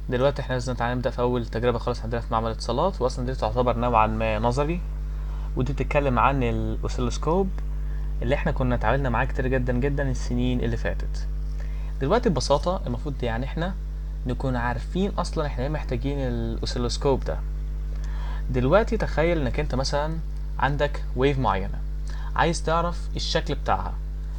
دلوقتي احنا لازم تعالى نبدأ في أول تجربة خالص عندنا في معمل اتصالات وأصلا دي تعتبر نوعا ما نظري ودي بتتكلم عن الأوسيلوسكوب اللي احنا كنا اتعاملنا معاه كتير جدا جدا السنين اللي فاتت دلوقتي ببساطة المفروض يعني احنا نكون عارفين أصلا احنا ليه محتاجين الأوسيلوسكوب ده دلوقتي تخيل انك انت مثلا عندك ويف معينة عايز تعرف الشكل بتاعها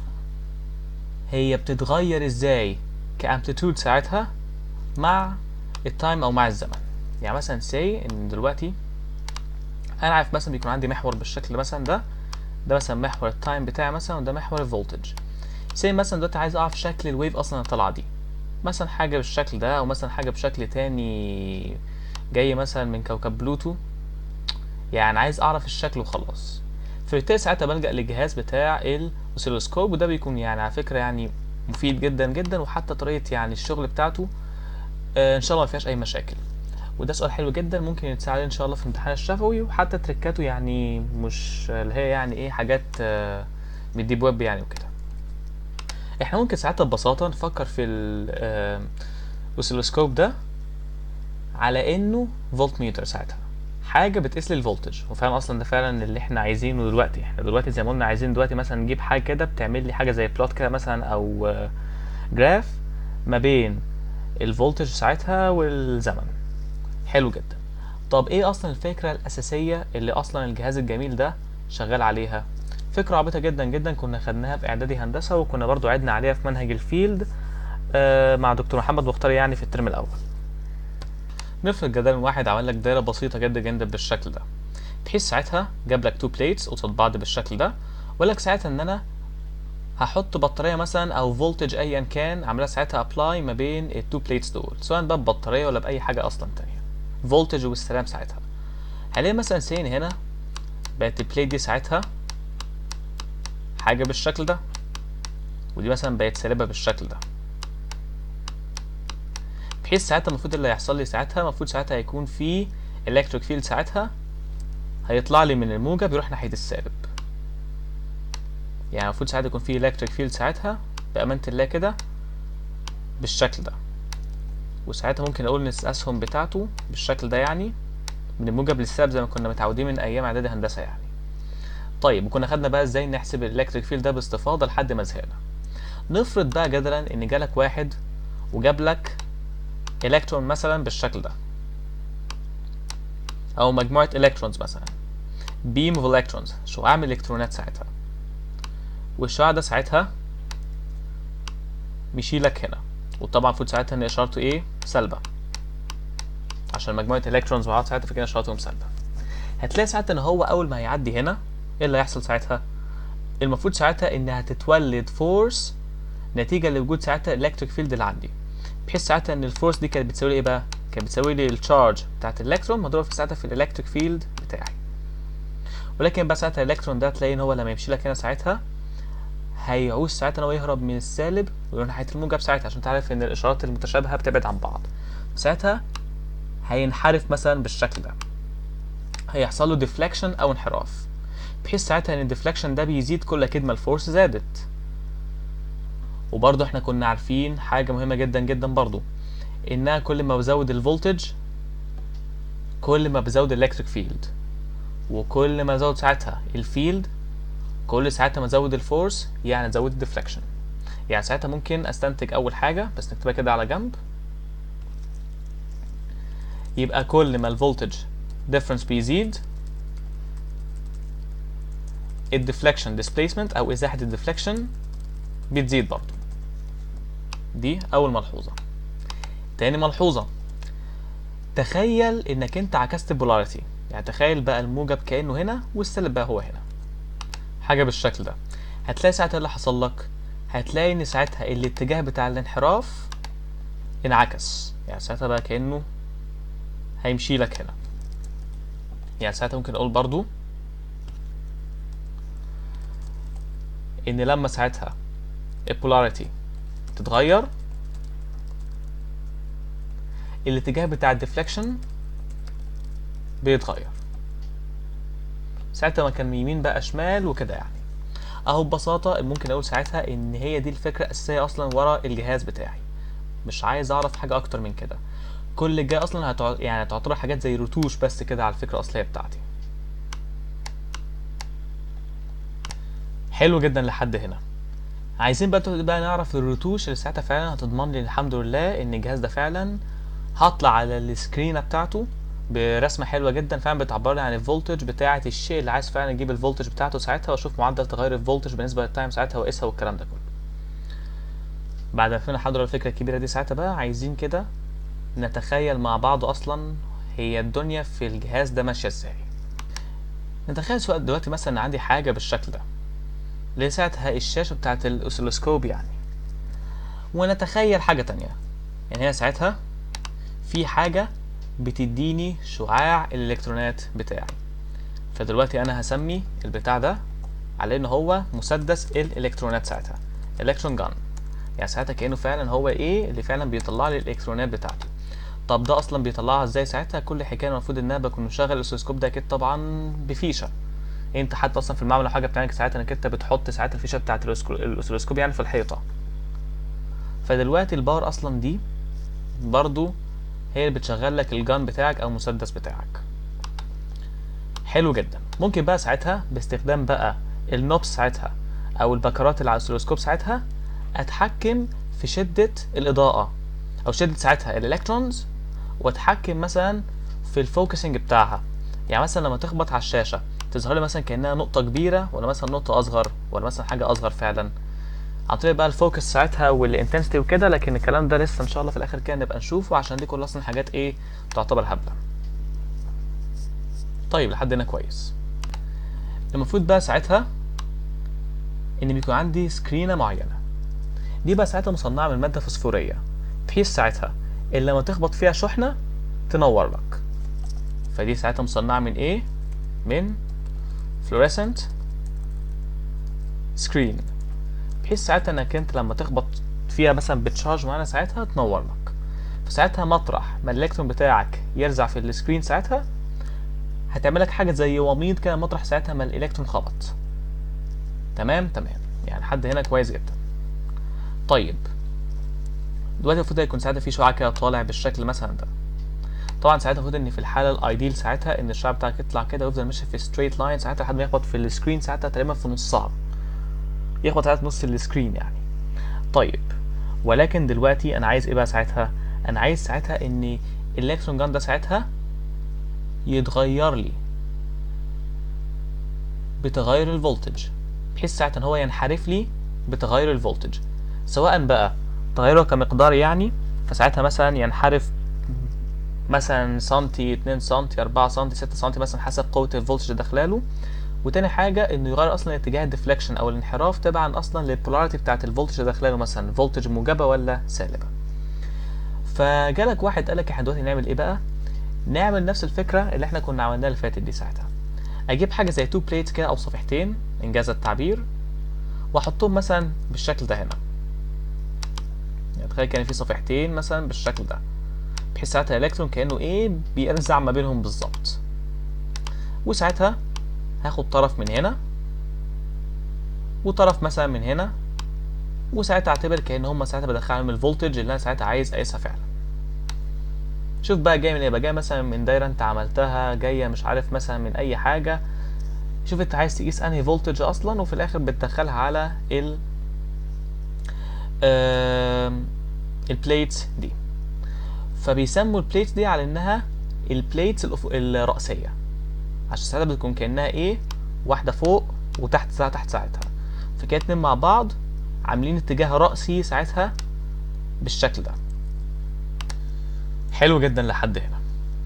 هي بتتغير ازاي كامبليتود ساعتها مع التايم او مع الزمن يعني مثلا سي ان دلوقتي انا عارف مثلا بيكون عندي محور بالشكل مثلا ده ده مثلا محور التايم بتاعي مثلا وده محور الفولتج سي مثلا دلوقتي عايز اعرف شكل الويف اصلا اللي طالعه دي مثلا حاجه بالشكل ده او مثلا حاجه بشكل تاني جاي مثلا من كوكب بلوتو يعني عايز اعرف الشكل وخلاص فبالتالي ساعتها بلجأ للجهاز بتاع الاوسيلوسكوب وده بيكون يعني على فكره يعني مفيد جدا جدا وحتى طريقه يعني الشغل بتاعته آه ان شاء الله ما فيهاش اي مشاكل وده سؤال حلو جدا ممكن يتساعد ان شاء الله في امتحان الشفوي وحتى تريكاته يعني مش اللي هي يعني ايه حاجات آه من الديب ويب يعني وكده احنا ممكن ساعتها ببساطه نفكر في الاوسيلوسكوب ده على انه فولت ميتر ساعتها حاجه بتقيس لي الفولتج وفاهم اصلا ده فعلا اللي احنا عايزينه دلوقتي احنا دلوقتي زي ما قلنا عايزين دلوقتي مثلا نجيب حاجه كده بتعمل لي حاجه زي بلوت كده مثلا او جراف ما بين الفولتج ساعتها والزمن حلو جدا طب ايه اصلا الفكره الاساسيه اللي اصلا الجهاز الجميل ده شغال عليها فكره عبيطه جدا جدا كنا خدناها في اعدادي هندسه وكنا برضو عدنا عليها في منهج الفيلد آه مع دكتور محمد مختار يعني في الترم الاول نفرض جدلا واحد عمل لك دايره بسيطه جدا جدا بالشكل ده بحيث ساعتها جاب لك تو بليتس قصاد بعض بالشكل ده وقال لك ساعتها ان انا هحط بطاريه مثلا او فولتج ايا كان عاملها ساعتها ابلاي ما بين التو بليتس دول سواء بقى ببطاريه ولا باي حاجه اصلا تانية فولتج والسلام ساعتها هلاقي مثلا سين هنا بقت البليت دي ساعتها حاجه بالشكل ده ودي مثلا بقت سالبه بالشكل ده بحيث ساعتها المفروض اللي هيحصل لي ساعتها المفروض ساعتها هيكون في الكتريك فيلد ساعتها هيطلع لي من الموجب يروح ناحيه السالب يعني المفروض ساعتها يكون في الكتريك فيلد ساعتها بامانه الله كده بالشكل ده وساعتها ممكن اقول ان الاسهم بتاعته بالشكل ده يعني من الموجب للسالب زي ما كنا متعودين من ايام اعدادي هندسه يعني طيب وكنا خدنا بقى ازاي نحسب الالكتريك فيلد ده باستفاضه لحد ما زهقنا نفرض بقى جدلا ان جالك واحد وجاب لك الكترون مثلا بالشكل ده او مجموعه الكترونز مثلا بيم اوف الكترونز شعاع من الالكترونات ساعتها والشعاع ده ساعتها بيشيلك هنا وطبعا المفروض ساعتها ان اشارته ايه سلبه عشان مجموعه الكترونز مع بعض ساعتها فكده اشارتهم سلبه هتلاقي ساعتها ان هو اول ما هيعدي هنا ايه اللي هيحصل ساعتها المفروض ساعتها ان هتتولد فورس نتيجه لوجود ساعتها الالكتريك فيلد اللي عندي بحيث ساعتها ان الفورس دي كانت بتساوي لي ايه بقى كانت بتساوي لي الشارج بتاعت الالكترون مضروبه في ساعتها في الالكتريك فيلد بتاعي ولكن بقى ساعتها الالكترون ده تلاقي ان هو لما يمشي لك هنا ساعتها هيعوز ساعتها ان هو يهرب من السالب ويروح ناحيه الموجب ساعتها عشان تعرف ان الاشارات المتشابهه بتبعد عن بعض ساعتها هينحرف مثلا بالشكل ده هيحصل له ديفليكشن او انحراف بحيث ساعتها ان الديفليكشن ده بيزيد كل اكيد ما الفورس زادت وبرضه احنا كنا عارفين حاجه مهمه جدا جدا برضه انها كل ما بزود الفولتج كل ما بزود الالكتريك فيلد وكل ما ازود ساعتها الفيلد كل ساعتها ما ازود الفورس يعني ازود الديفليكشن يعني ساعتها ممكن استنتج اول حاجه بس نكتبها كده على جنب يبقى كل ما الفولتج ديفرنس بيزيد الديفليكشن ديسبيسمنت او ازاحه الديفليكشن بتزيد برضه دي اول ملحوظه تاني ملحوظه تخيل انك انت عكست البولاريتي يعني تخيل بقى الموجب كانه هنا والسالب بقى هو هنا حاجه بالشكل ده هتلاقي ساعتها اللي حصل لك هتلاقي ان ساعتها الاتجاه بتاع الانحراف انعكس يعني ساعتها بقى كانه هيمشي لك هنا يعني ساعتها ممكن اقول برضو ان لما ساعتها البولاريتي تتغير الاتجاه بتاع الديفليكشن بيتغير ساعتها ما كان يمين بقى شمال وكده يعني اهو ببساطة ممكن اقول ساعتها ان هي دي الفكرة الاساسية اصلا ورا الجهاز بتاعي مش عايز اعرف حاجة اكتر من كده كل اللي جاي اصلا هتع... يعني تعتبر حاجات زي رتوش بس كده على الفكره الاصليه بتاعتي حلو جدا لحد هنا عايزين بقى بقى نعرف الرتوش اللي ساعتها فعلا هتضمن لي الحمد لله ان الجهاز ده فعلا هطلع على السكرينه بتاعته برسمه حلوه جدا فعلا بتعبر لي عن الفولتج بتاعه الشيء اللي عايز فعلا اجيب الفولتج بتاعته ساعتها واشوف معدل تغير الفولتج بالنسبه للتايم ساعتها واقيسها والكلام ده كله بعد ما فهمنا حضر الفكره الكبيره دي ساعتها بقى عايزين كده نتخيل مع بعض اصلا هي الدنيا في الجهاز ده ماشيه ازاي نتخيل سؤال دلوقتي مثلا ان عندي حاجه بالشكل ده اللي ساعتها الشاشه بتاعه الاوسيلوسكوب يعني ونتخيل حاجه تانية يعني هنا ساعتها في حاجه بتديني شعاع الالكترونات بتاعي فدلوقتي انا هسمي البتاع ده على ان هو مسدس الالكترونات ساعتها الكترون جان يعني ساعتها كانه فعلا هو ايه اللي فعلا بيطلع لي الالكترونات بتاعته طب ده اصلا بيطلعها ازاي ساعتها كل حكايه المفروض ان انا بكون مشغل الاوسيلوسكوب ده اكيد طبعا بفيشه انت حتى اصلا في المعمل أو حاجه بتاعتك ساعتها انك انت بتحط ساعتها الفيشه بتاعت الاوسيلوسكوب يعني في الحيطه فدلوقتي الباور اصلا دي برضو هي اللي بتشغل لك الجان بتاعك او المسدس بتاعك حلو جدا ممكن بقى ساعتها باستخدام بقى النوبس ساعتها او البكرات اللي على الاسلوسكوب ساعتها اتحكم في شدة الاضاءة او شدة ساعتها الالكترونز واتحكم مثلا في الفوكسنج بتاعها يعني مثلا لما تخبط على الشاشة تظهر لي مثلا كأنها نقطة كبيرة ولا مثلا نقطة أصغر ولا مثلا حاجة أصغر فعلا عن طريق بقى الفوكس ساعتها والانتنسيتي وكده لكن الكلام ده لسه ان شاء الله في الاخر كده نبقى نشوفه عشان دي كلها اصلا حاجات ايه تعتبر هبله طيب لحد هنا كويس المفروض بقى ساعتها ان بيكون عندي سكرينه معينه دي بقى ساعتها مصنعه من ماده فوسفوريه بحيث ساعتها اللي لما تخبط فيها شحنه تنور لك فدي ساعتها مصنعه من ايه من fluorescent screen بحيث ساعتها انك انت لما تخبط فيها مثلا بتشارج معانا ساعتها تنور لك فساعتها مطرح ما الالكترون بتاعك يرزع في السكرين ساعتها هتعمل لك حاجه زي وميض كده مطرح ساعتها ما الالكترون خبط تمام تمام يعني لحد هنا كويس جدا طيب دلوقتي المفروض يكون ساعتها في شعاع كده طالع بالشكل مثلا ده طبعا ساعتها المفروض ان في الحاله الايديل ساعتها ان الشعاع بتاعك يطلع كده ويفضل ماشي في ستريت لاين ساعتها لحد ما يخبط في السكرين ساعتها تقريبا في نصها يخبط على نص السكرين يعني طيب ولكن دلوقتي انا عايز ايه بقى ساعتها انا عايز ساعتها ان الالكترون جان ده ساعتها يتغير لي بتغير الفولتج بحيث ساعتها ان هو ينحرف لي بتغير الفولتج سواء بقى تغيره كمقدار يعني فساعتها مثلا ينحرف مثلا سنتي 2 سنتي 4 سنتي 6 سنتي مثلا حسب قوة الفولتج اللي داخلاله وتاني حاجة انه يغير اصلا اتجاه الديفليكشن او الانحراف تبعا اصلا للبولاريتي بتاعت الفولتج اللي داخلاله مثلا فولتج موجبة ولا سالبة فجالك واحد قالك احنا دلوقتي نعمل ايه بقى نعمل نفس الفكرة اللي احنا كنا عملناها اللي فاتت دي ساعتها اجيب حاجة زي تو بليتس كده او صفيحتين انجاز التعبير واحطهم مثلا بالشكل ده هنا يعني تخيل كان في صفيحتين مثلا بالشكل ده بحيث ساعتها الالكترون كانه ايه بيرزع ما بينهم بالظبط وساعتها هاخد طرف من هنا وطرف مثلا من هنا وساعتها اعتبر كان هما ساعتها بدخلهم الفولتج اللي انا ساعتها عايز اقيسها فعلا شوف بقى جاي من ايه بقى جاي مثلا من دايره انت عملتها جايه مش عارف مثلا من اي حاجه شوف انت عايز تقيس انهي فولتج اصلا وفي الاخر بتدخلها على ال البليتس دي فبيسموا البليتس دي على انها البليتس الرأسية عشان ساعتها بتكون كأنها ايه واحدة فوق وتحت ساعة تحت ساعتها فكده اتنين مع بعض عاملين اتجاه رأسي ساعتها بالشكل ده حلو جدا لحد هنا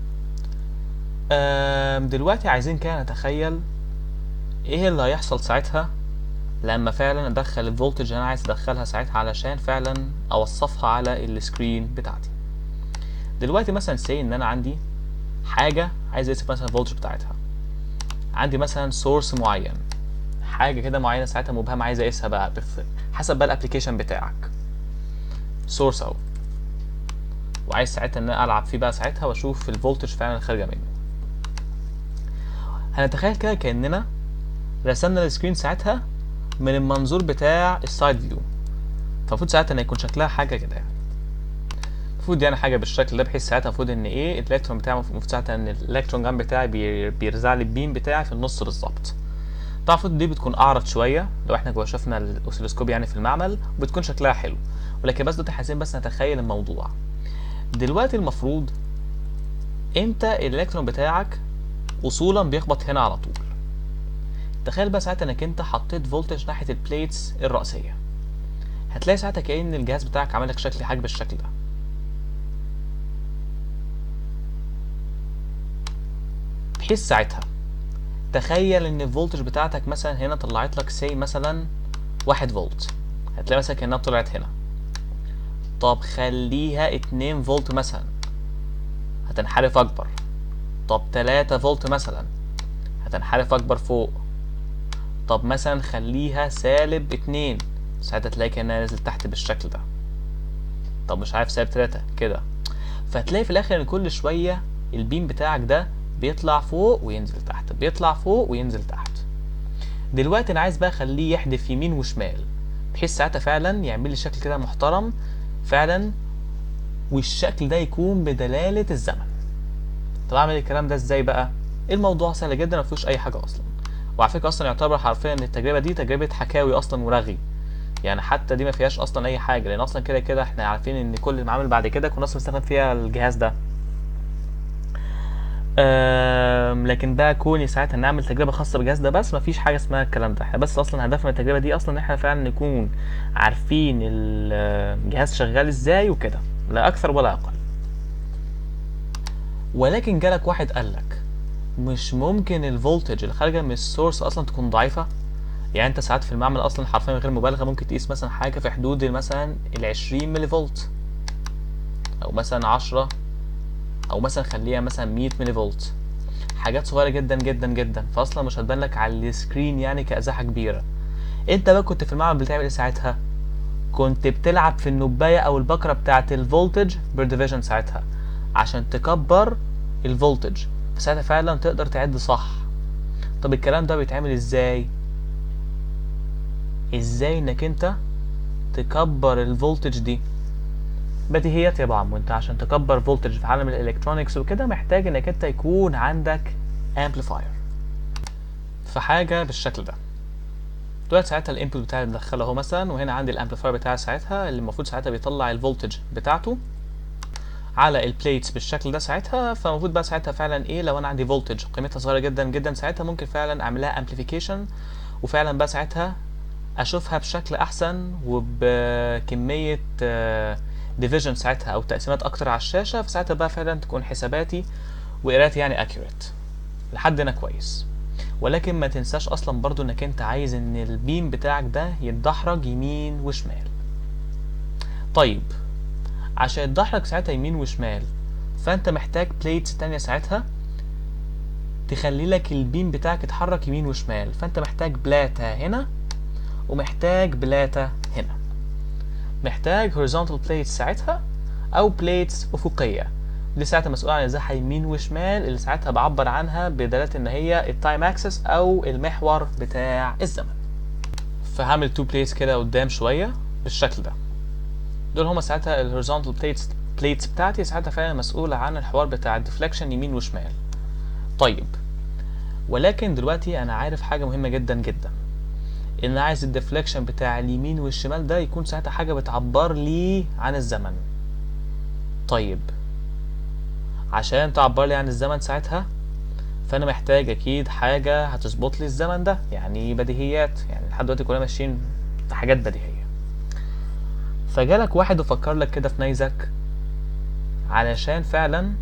دلوقتي عايزين كده نتخيل ايه اللي هيحصل ساعتها لما فعلا ادخل الفولتج اللي انا عايز ادخلها ساعتها علشان فعلا اوصفها على السكرين بتاعتي دلوقتي مثلا سي ان انا عندي حاجه عايز اقيس مثلا الفولتج بتاعتها عندي مثلا سورس معين حاجه كده معينه ساعتها مبهمه عايز اقيسها بقى بف... حسب بقى الابلكيشن بتاعك سورس اهو وعايز ساعتها ان انا العب فيه بقى ساعتها واشوف الفولتج فعلا خارجه منه هنتخيل كده كاننا رسمنا السكرين ساعتها من المنظور بتاع السايد فيو فالمفروض ساعتها ان يكون شكلها حاجه كده يعني المفروض يعني حاجه بالشكل ده بحيث ساعتها المفروض ان ايه الالكترون بتاعي المفروض ساعتها ان الالكترون جام بتاعي بي- بيرزع لي البيم بتاعي في النص بالظبط طبعا المفروض دي بتكون اعرض شويه لو احنا جوا شفنا الاوسيلوسكوب يعني في المعمل وبتكون شكلها حلو ولكن بس دلوقتي عايزين بس نتخيل الموضوع دلوقتي المفروض انت الالكترون بتاعك اصولا بيخبط هنا على طول تخيل بقى ساعتها انك انت حطيت فولتج ناحيه البليتس الرئيسيه هتلاقي ساعتها كأن الجهاز بتاعك عامل لك شكل حاجه بالشكل ده بحيث ساعتها تخيل ان الفولتج بتاعتك مثلا هنا طلعت لك سي مثلا واحد فولت هتلاقي مثلا كانها طلعت هنا طب خليها اتنين فولت مثلا هتنحرف اكبر طب تلاتة فولت مثلا هتنحرف اكبر فوق طب مثلا خليها سالب اتنين ساعتها تلاقي كانها نازل تحت بالشكل ده طب مش عارف سالب تلاتة كده فهتلاقي في الاخر ان كل شوية البيم بتاعك ده بيطلع فوق وينزل تحت بيطلع فوق وينزل تحت دلوقتي انا عايز بقى اخليه يحدف يمين وشمال بحيث ساعتها فعلا يعمل لي شكل كده محترم فعلا والشكل ده يكون بدلالة الزمن طب اعمل الكلام ده ازاي بقى الموضوع سهل جدا ما فيهوش اي حاجة اصلا وعلى فكرة اصلا يعتبر حرفيا ان التجربة دي تجربة حكاوي اصلا ورغي يعني حتى دي ما فيهاش اصلا اي حاجة لان اصلا كده كده احنا عارفين ان كل المعامل بعد كده كنا اصلا بنستخدم فيها الجهاز ده أم، لكن بقى كوني ساعتها نعمل تجربه خاصه بالجهاز ده بس مفيش حاجه اسمها الكلام ده احنا بس اصلا هدفنا من التجربه دي اصلا ان احنا فعلا نكون عارفين الجهاز شغال ازاي وكده لا اكثر ولا اقل ولكن جالك واحد قالك مش ممكن الفولتج اللي خارجه من السورس اصلا تكون ضعيفه يعني انت ساعات في المعمل اصلا حرفيا غير مبالغه ممكن تقيس مثلا حاجه في حدود مثلا ال 20 ملي فولت او مثلا 10 او مثلا خليها مثلا 100 ملي فولت حاجات صغيره جدا جدا جدا فاصلا مش هتبان لك على السكرين يعني كازاحه كبيره انت بقى كنت في المعمل بتعمل ايه ساعتها كنت بتلعب في النبايه او البكره بتاعه الفولتج بير ديفيجن ساعتها عشان تكبر الفولتج فساعتها فعلا تقدر تعد صح طب الكلام ده بيتعمل ازاي ازاي انك انت تكبر الفولتج دي بديهيات يا بعم وانت عشان تكبر فولتج في عالم الالكترونيكس وكده محتاج انك انت يكون عندك امبليفاير فحاجه بالشكل ده دلوقتي ساعتها الانبوت بتاعي بدخله اهو مثلا وهنا عندي الامبليفاير بتاعي ساعتها اللي المفروض ساعتها بيطلع الفولتج بتاعته على البليتس بالشكل ده ساعتها فالمفروض بقى ساعتها فعلا ايه لو انا عندي فولتج قيمتها صغيره جدا جدا ساعتها ممكن فعلا اعملها امبليفيكيشن وفعلا بقى ساعتها اشوفها بشكل احسن وبكميه ديفيجن ساعتها او تقسيمات اكتر على الشاشه فساعتها بقى فعلا تكون حساباتي وقراءتي يعني اكيوريت لحد هنا كويس ولكن ما تنساش اصلا برضو انك انت عايز ان البيم بتاعك ده يتدحرج يمين وشمال طيب عشان يتدحرج ساعتها يمين وشمال فانت محتاج بليتس تانية ساعتها تخلي لك البيم بتاعك يتحرك يمين وشمال فانت محتاج بلاتة هنا ومحتاج بلاتة هنا محتاج horizontal plates ساعتها او plates افقية دي ساعتها مسؤولة عن ازاحة يمين وشمال اللي ساعتها بعبر عنها بدلالة ان هي التايم اكسس او المحور بتاع الزمن فهعمل تو plates كده قدام شوية بالشكل ده دول هما ساعتها الهوريزونتال plates plates بتاعتي ساعتها فعلا مسؤولة عن الحوار بتاع الديفليكشن يمين وشمال طيب ولكن دلوقتي انا عارف حاجة مهمة جدا جدا ان انا عايز الديفليكشن بتاع اليمين والشمال ده يكون ساعتها حاجه بتعبر لي عن الزمن طيب عشان تعبر لي عن الزمن ساعتها فانا محتاج اكيد حاجه هتظبط لي الزمن ده يعني بديهيات يعني لحد دلوقتي كلنا ماشيين في حاجات بديهيه فجالك واحد وفكر لك كده في نيزك علشان فعلا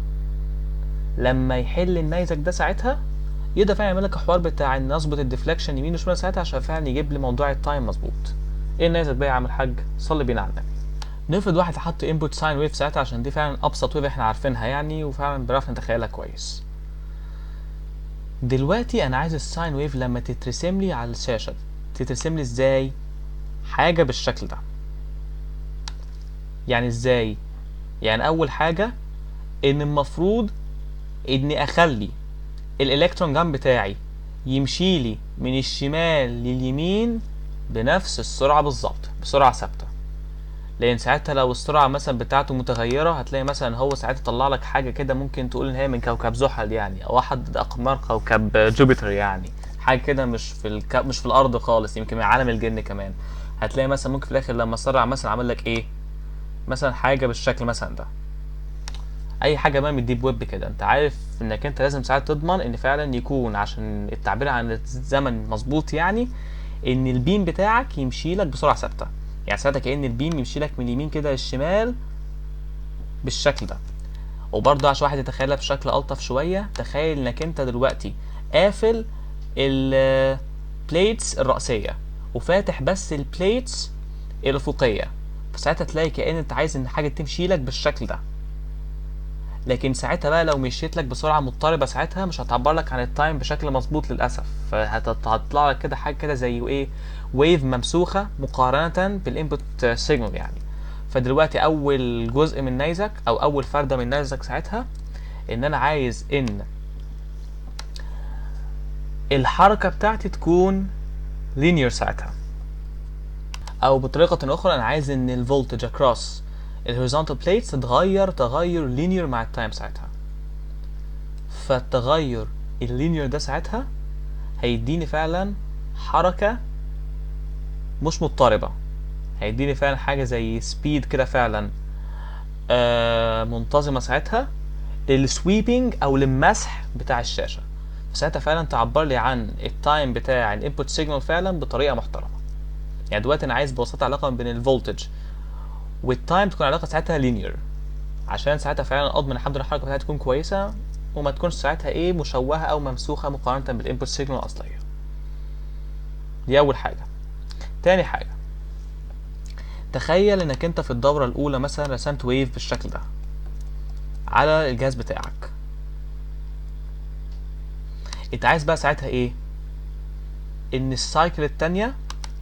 لما يحل النيزك ده ساعتها يقدر فعلا يعمل لك الحوار بتاع ان اظبط الديفليكشن يمين وشمال ساعتها عشان فعلا يجيب لي موضوع التايم مظبوط ايه النيزك بقى يا عم الحاج صلي بينا على النبي نفرض واحد حط انبوت ساين ويف ساعتها عشان دي فعلا ابسط ويف احنا عارفينها يعني وفعلا بنعرف نتخيلها كويس دلوقتي انا عايز الساين ويف لما تترسم لي على الشاشه تترسم لي ازاي حاجه بالشكل ده يعني ازاي يعني اول حاجه ان المفروض اني اخلي الالكترون جام بتاعي يمشي لي من الشمال لليمين بنفس السرعه بالظبط بسرعه ثابته لان ساعتها لو السرعه مثلا بتاعته متغيره هتلاقي مثلا هو ساعتها طلع لك حاجه كده ممكن تقول ان هي من كوكب زحل يعني او احد اقمار كوكب جوبيتر يعني حاجه كده مش في الك... مش في الارض خالص يمكن من عالم الجن كمان هتلاقي مثلا ممكن في الاخر لما سرع مثلا عمل لك ايه مثلا حاجه بالشكل مثلا ده اي حاجه بقى من الديب ويب كده انت عارف انك انت لازم ساعات تضمن ان فعلا يكون عشان التعبير عن الزمن مظبوط يعني ان البيم بتاعك يمشي لك بسرعه ثابته يعني ساعتها كأن البيم يمشي لك من اليمين كده للشمال بالشكل ده وبرضه عشان واحد يتخيلها بشكل ألطف شوية تخيل انك انت دلوقتي قافل البليتس الرأسية وفاتح بس البليتس الأفقية فساعتها تلاقي كأن انت عايز ان حاجة تمشي لك بالشكل ده لكن ساعتها بقى لو مشيت لك بسرعة مضطربة ساعتها مش هتعبر لك عن التايم بشكل مظبوط للأسف فهتطلع لك كده حاجة كده زي ايه ويف ممسوخة مقارنة بالانبوت سيجنال يعني فدلوقتي أول جزء من نيزك أو أول فردة من نيزك ساعتها إن أنا عايز إن الحركة بتاعتي تكون linear ساعتها أو بطريقة أخرى أنا عايز إن الفولتج across الهوريزونتال بليتس تتغير تغير linear مع التايم ساعتها فالتغير اللينير ده ساعتها هيديني فعلا حركة مش مضطربة هيديني فعلا حاجة زي سبيد كده فعلا آه منتظمة ساعتها للسويبنج او للمسح بتاع الشاشة فساعتها فعلا تعبر لي عن التايم بتاع الانبوت سيجنال فعلا بطريقة محترمة يعني دلوقتي انا عايز ببساطة علاقة بين الفولتج والتايم تكون علاقة ساعتها لينير عشان ساعتها فعلا اضمن الحمد لله الحركة بتاعتها تكون كويسة وما تكونش ساعتها ايه مشوهة او ممسوخة مقارنة بالانبوت سيجنال الاصلية دي اول حاجة تاني حاجة تخيل انك انت في الدورة الاولى مثلا رسمت ويف بالشكل ده على الجهاز بتاعك انت عايز بقى ساعتها ايه ان السايكل التانية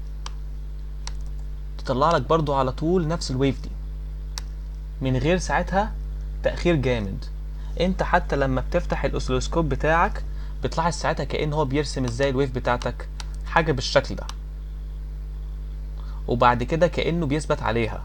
تطلع لك برضو على طول نفس الويف دي من غير ساعتها تأخير جامد انت حتى لما بتفتح الاوسيلوسكوب بتاعك بتلاحظ ساعتها كأن هو بيرسم ازاي الويف بتاعتك حاجة بالشكل ده وبعد كده كأنه بيثبت عليها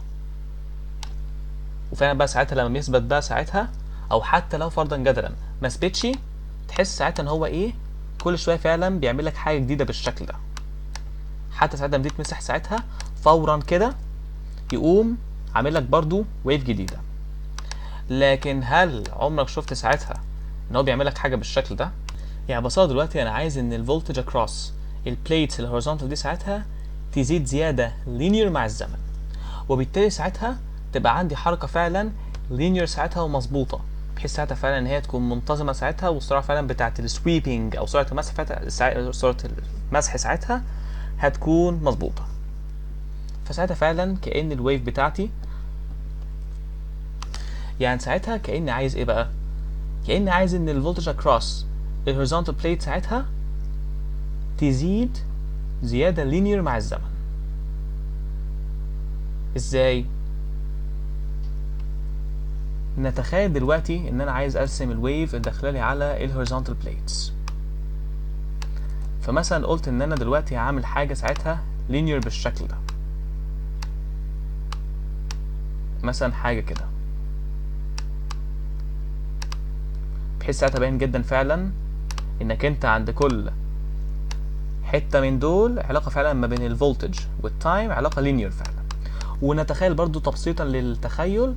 وفعلا بقى ساعتها لما بيثبت بقى ساعتها او حتى لو فرضا جدلا ما ثبتش تحس ساعتها ان هو ايه كل شويه فعلا بيعمل لك حاجه جديده بالشكل ده حتى ساعتها لما تمسح ساعتها فورا كده يقوم عامل لك برضو ويف جديده لكن هل عمرك شفت ساعتها ان هو بيعمل لك حاجه بالشكل ده يعني ببساطه دلوقتي انا عايز ان الفولتج اكروس البليتس الهوريزونتال دي ساعتها تزيد زياده لينير مع الزمن وبالتالي ساعتها تبقى عندي حركه فعلا لينير ساعتها ومظبوطه بحيث ساعتها فعلا ان هي تكون منتظمه ساعتها والسرعه فعلا بتاعه السويبنج او سرعه المسح ساعتها سرعه المسح ساعتها هتكون مظبوطه فساعتها فعلا كأن الويف بتاعتي يعني ساعتها كأني عايز ايه بقى كأني عايز ان الفولتج اكروس الهوريزونتال بليت ساعتها تزيد زيادة لينير مع الزمن ازاي نتخيل دلوقتي ان انا عايز ارسم الويف الداخلالي على الهوريزونتال بليتس فمثلا قلت ان انا دلوقتي هعمل حاجة ساعتها لينير بالشكل ده مثلا حاجة كده بحيث ساعتها باين جدا فعلا انك انت عند كل حتة من دول علاقة فعلا ما بين الفولتج والتايم علاقة لينير فعلا ونتخيل برضو تبسيطا للتخيل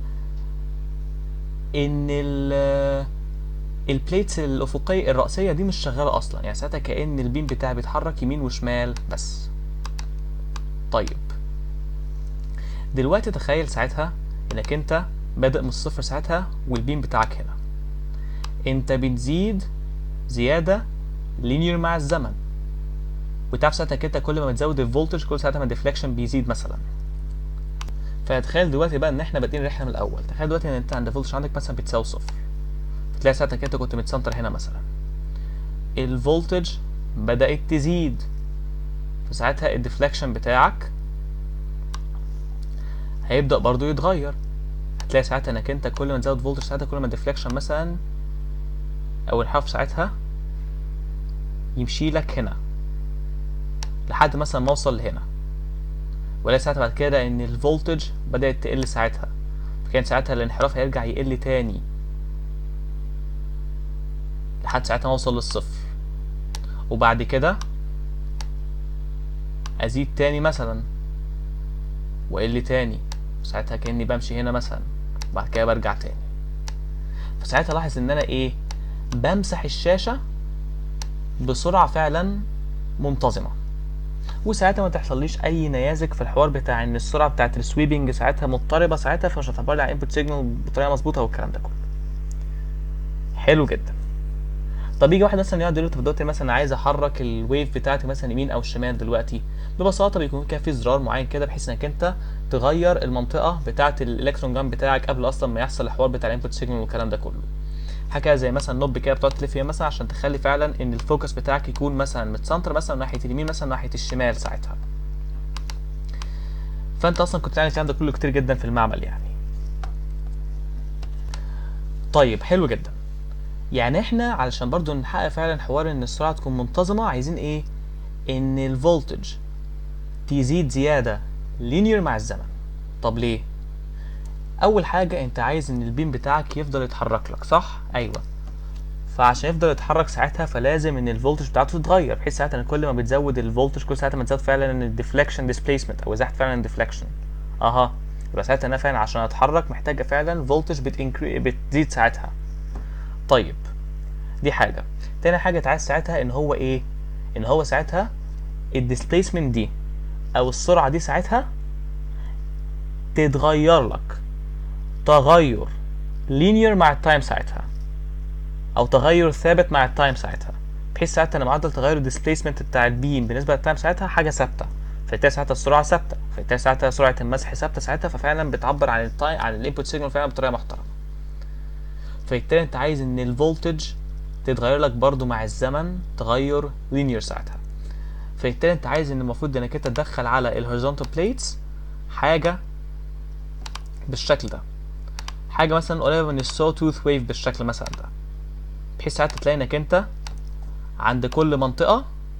ان ال البليتس الافقيه الراسيه دي مش شغاله اصلا يعني ساعتها كان البيم بتاعي بيتحرك يمين وشمال بس طيب دلوقتي تخيل ساعتها انك انت بادئ من الصفر ساعتها والبيم بتاعك هنا انت بتزيد زياده لينير مع الزمن وتعرف ساعتها كده كل ما بتزود الفولتج كل ساعتها ما الديفليكشن بيزيد مثلا فتخيل دلوقتي بقى ان احنا بادئين الرحله من الاول تخيل دلوقتي ان انت عند الفولتج عندك مثلا بتساوي صفر فتلاقي ساعتها كده كنت متسنتر هنا مثلا الفولتج بدات تزيد فساعتها الديفليكشن بتاعك هيبدا برضو يتغير هتلاقي ساعتها انك انت كل ما تزود فولتج ساعتها كل ما الديفليكشن مثلا او الحرف ساعتها يمشي لك هنا لحد مثلا ما اوصل لهنا ولا ساعتها بعد كده ان الفولتج بدات تقل ساعتها فكان ساعتها الانحراف هيرجع يقل تاني لحد ساعتها ما اوصل للصفر وبعد كده ازيد تاني مثلا واقل تاني ساعتها كاني بمشي هنا مثلا وبعد كده برجع تاني فساعتها لاحظ ان انا ايه بمسح الشاشه بسرعه فعلا منتظمه وساعتها ما تحصليش اي نيازك في الحوار بتاع ان السرعه بتاعت السويبنج ساعتها مضطربه ساعتها فمش هتعبر لي على انبوت سيجنال بطريقه مظبوطه والكلام ده كله حلو جدا طب يجي واحد مثلا يقعد يقول لي طب دلوقتي مثلا عايز احرك الويف بتاعتي مثلا يمين او شمال دلوقتي ببساطه بيكون كده في زرار معين كده بحيث انك انت تغير المنطقه بتاعه الالكترون جام بتاعك قبل اصلا ما يحصل الحوار بتاع الانبوت سيجنال والكلام ده كله حاجه زي مثلا نوب كده بتقعد تلف فيها مثلا عشان تخلي فعلا ان الفوكس بتاعك يكون مثلا متسنتر مثلا ناحيه اليمين مثلا ناحيه الشمال ساعتها فانت اصلا كنت يعني الكلام ده كله كتير جدا في المعمل يعني طيب حلو جدا يعني احنا علشان برضو نحقق فعلا حوار ان السرعه تكون منتظمه عايزين ايه ان الفولتج تزيد زياده لينير مع الزمن طب ليه اول حاجه انت عايز ان البيم بتاعك يفضل يتحرك لك صح ايوه فعشان يفضل يتحرك ساعتها فلازم ان الفولتج بتاعته تتغير بحيث ساعتها ان كل ما بتزود الفولتج كل ساعتها ما تزود فعلا ان الديفليكشن ديسبيسمنت او ازاحه فعلا الديفليكشن اها يبقى ساعتها انا فعلا عشان اتحرك محتاجه فعلا فولتج بتنكري بتزيد ساعتها طيب دي حاجه تاني حاجه انت عايز ساعتها ان هو ايه ان هو ساعتها الديسبيسمنت دي او السرعه دي ساعتها تتغير لك تغير لينير مع التايم ساعتها او تغير ثابت مع التايم ساعتها بحيث ساعتها ان معدل تغير الديسبيسمنت بتاع البيم بالنسبه للتايم ساعتها حاجه ثابته فبالتالي ساعتها السرعه ثابته فبالتالي ساعتها سرعه المسح ثابته ساعتها ففعلا بتعبر عن التايم عن الانبوت سيجنال فعلا بطريقه محترمه فبالتالي انت عايز ان الفولتج تتغير لك برضو مع الزمن تغير لينير ساعتها فبالتالي انت عايز ان المفروض انك انت تدخل على الهوريزونتال بليتس حاجه بالشكل ده حاجه مثلا قريبه من السو توث ويف بالشكل مثلا ده بحيث ساعتها تلاقي انك انت عند كل منطقه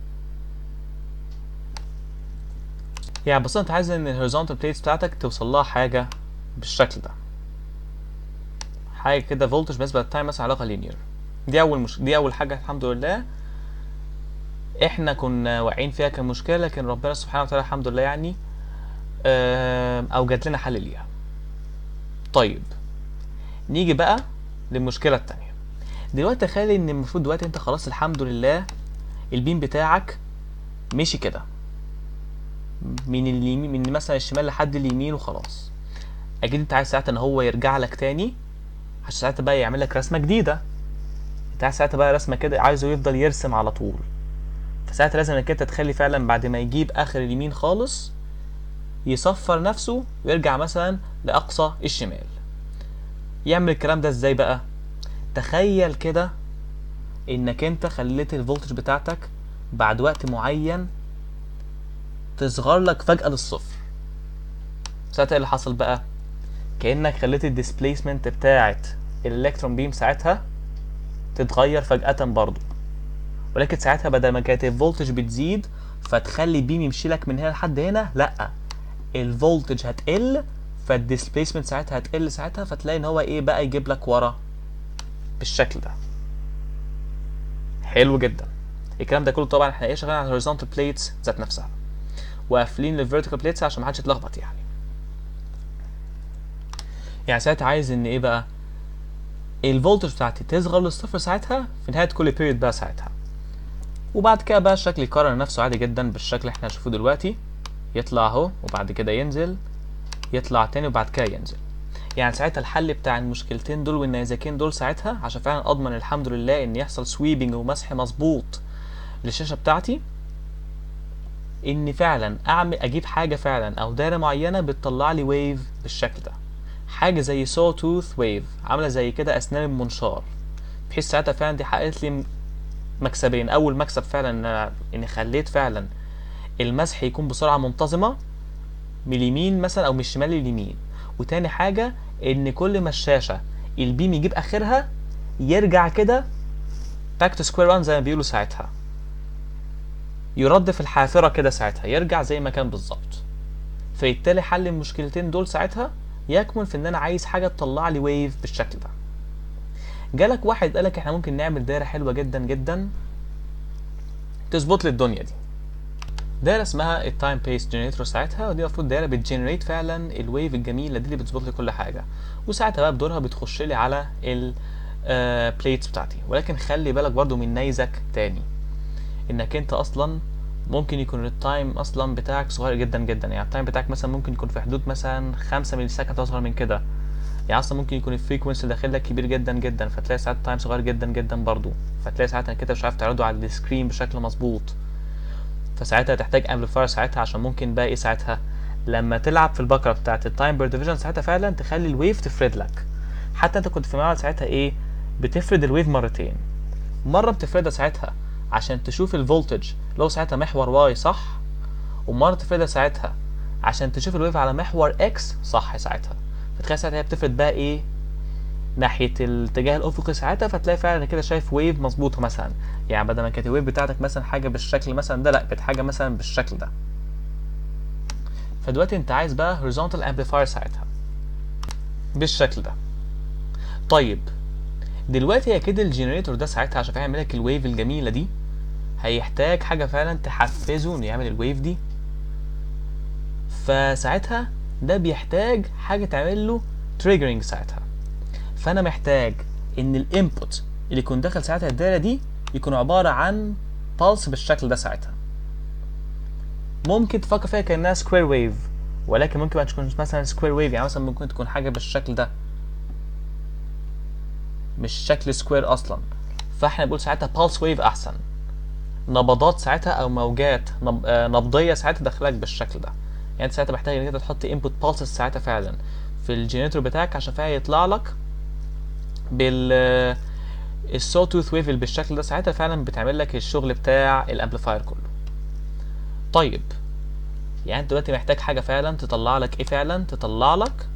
يعني بس انت عايز ان الهوريزونتال بليتس بتاعتك توصل لها حاجه بالشكل ده حاجه كده فولتج بالنسبه للتايم مثلا علاقه لينير دي اول مش... دي اول حاجه الحمد لله احنا كنا واقعين فيها كمشكله لكن ربنا سبحانه وتعالى الحمد لله يعني اوجد لنا حل ليها طيب نيجي بقى للمشكله التانية دلوقتي تخيل ان المفروض دلوقتي انت خلاص الحمد لله البيم بتاعك مشي كده من اليمين من مثلا الشمال لحد اليمين وخلاص اكيد انت عايز ساعتها ان هو يرجع لك تاني عشان ساعتها بقى يعمل لك رسمه جديده انت عايز ساعتها بقى رسمه كده عايزه يفضل يرسم على طول فساعتها لازم انك انت تخلي فعلا بعد ما يجيب اخر اليمين خالص يصفر نفسه ويرجع مثلا لاقصى الشمال يعمل الكلام ده ازاي بقى تخيل كده انك انت خليت الفولتج بتاعتك بعد وقت معين تصغر لك فجأة للصفر ساعتها ايه اللي حصل بقى كأنك خليت الديسبيسمنت بتاعت الالكترون بيم ساعتها تتغير فجأة برضو ولكن ساعتها بدل ما كانت الفولتج بتزيد فتخلي البيم يمشي لك من هنا لحد هنا لا الفولتج هتقل فالديسبيسمنت ساعتها هتقل ساعتها فتلاقي ان هو ايه بقى يجيب لك ورا بالشكل ده حلو جدا الكلام ده كله طبعا احنا ايه شغالين على الهوريزونتال بليتس ذات نفسها وقافلين الفيرتيكال بليتس عشان محدش يتلخبط يعني يعني ساعتها عايز ان ايه بقى الفولتج بتاعتي تصغر للصفر ساعتها في نهايه كل بيريد بقى ساعتها وبعد كده بقى الشكل يكرر نفسه عادي جدا بالشكل اللي احنا هنشوفه دلوقتي يطلع اهو وبعد كده ينزل يطلع تاني وبعد كده ينزل يعني ساعتها الحل بتاع المشكلتين دول والنيزكين دول ساعتها عشان فعلا اضمن الحمد لله ان يحصل سويبنج ومسح مظبوط للشاشه بتاعتي ان فعلا اعمل اجيب حاجه فعلا او دايره معينه بتطلع لي ويف بالشكل ده حاجه زي سو توث ويف عامله زي كده اسنان المنشار بحيث ساعتها فعلا دي حققت لي مكسبين اول مكسب فعلا ان خليت فعلا المسح يكون بسرعه منتظمه من اليمين مثلا او من الشمال لليمين وتاني حاجه ان كل ما الشاشه البيم يجيب اخرها يرجع كده باك تو سكوير 1 زي ما بيقولوا ساعتها يرد في الحافره كده ساعتها يرجع زي ما كان بالظبط فبالتالي حل المشكلتين دول ساعتها يكمن في ان انا عايز حاجه تطلع لي ويف بالشكل ده جالك واحد قالك احنا ممكن نعمل دايره حلوه جدا جدا تظبط لي الدنيا دي دايره اسمها التايم بيس جنريتور ساعتها ودي المفروض دايره بتجنريت فعلا الويف الجميله دي اللي بتظبط لي كل حاجه وساعتها بقى بدورها بتخش لي على البليتس بتاعتي ولكن خلي بالك برضو من نيزك تاني انك انت اصلا ممكن يكون التايم اصلا بتاعك صغير جدا جدا يعني التايم بتاعك مثلا ممكن يكون في حدود مثلا 5 ملي سكند اصغر من كده يعني اصلا ممكن يكون الفريكونسي داخل لك كبير جدا جدا فتلاقي ساعات التايم صغير جدا جدا برضو فتلاقي ساعتها كده مش عارف تعرضه على السكرين بشكل مظبوط فساعتها تحتاج امبليفاير ساعتها عشان ممكن بقى ايه ساعتها لما تلعب في البكره بتاعت التايم بير ديفيجن ساعتها فعلا تخلي الويف تفرد لك حتى انت كنت في معمل ساعتها ايه بتفرد الويف مرتين مره بتفردها ساعتها عشان تشوف الفولتج لو ساعتها محور واي صح ومره تفردها ساعتها عشان تشوف الويف على محور اكس صح ساعتها فتخيل ساعتها هي بتفرد بقى ايه ناحيه الاتجاه الافقي ساعتها فتلاقي فعلا كده شايف ويف مظبوطه مثلا يعني بدل ما كانت الويف بتاعتك مثلا حاجه بالشكل مثلا ده لا بقت حاجه مثلا بالشكل ده فدلوقتي انت عايز بقى horizontal amplifier ساعتها بالشكل ده طيب دلوقتي اكيد الجنريتور ده ساعتها عشان يعمل لك الويف الجميله دي هيحتاج حاجه فعلا تحفزه انه يعمل الويف دي فساعتها ده بيحتاج حاجه تعمل له تريجرنج ساعتها فانا محتاج ان الانبوت اللي يكون داخل ساعتها الدايره دي يكون عباره عن بالس بالشكل ده ساعتها ممكن تفكر فيها كانها سكوير ويف ولكن ممكن ما تكونش مثلا سكوير ويف يعني مثلا ممكن تكون حاجه بالشكل ده مش شكل سكوير اصلا فاحنا بنقول ساعتها بالس ويف احسن نبضات ساعتها او موجات نب... آه نبضيه ساعتها داخلك بالشكل ده يعني انت ساعتها محتاج انك انت تحط انبوت بالسز ساعتها فعلا في الجنريتور بتاعك عشان فعلا يطلع لك بال السو توث ويف اللي بالشكل ده ساعتها فعلا بتعمل لك الشغل بتاع الامبليفاير كله طيب يعني انت دلوقتي محتاج حاجه فعلا تطلع لك ايه فعلا تطلع لك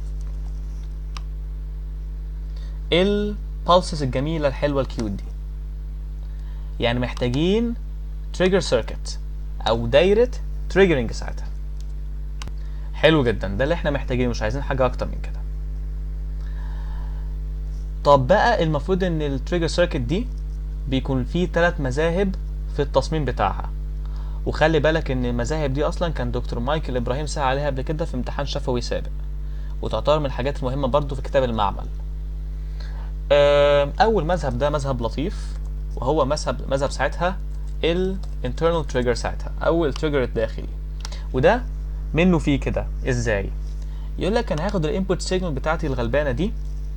البالسز الجميله الحلوه الكيوت دي يعني محتاجين تريجر سيركت او دايره تريجرنج ساعتها حلو جدا ده اللي احنا محتاجينه مش عايزين حاجه اكتر من كده طب بقى المفروض ان التريجر سيركت دي بيكون فيه ثلاث مذاهب في التصميم بتاعها وخلي بالك ان المذاهب دي اصلا كان دكتور مايكل ابراهيم سأل عليها قبل كده في امتحان شفوي سابق وتعتبر من الحاجات المهمه برضو في كتاب المعمل اول مذهب ده مذهب لطيف وهو مذهب مذهب ساعتها الانترنال تريجر ساعتها او التريجر الداخلي وده منه فيه كده ازاي يقول لك انا هاخد الانبوت سيجنال بتاعتي الغلبانه دي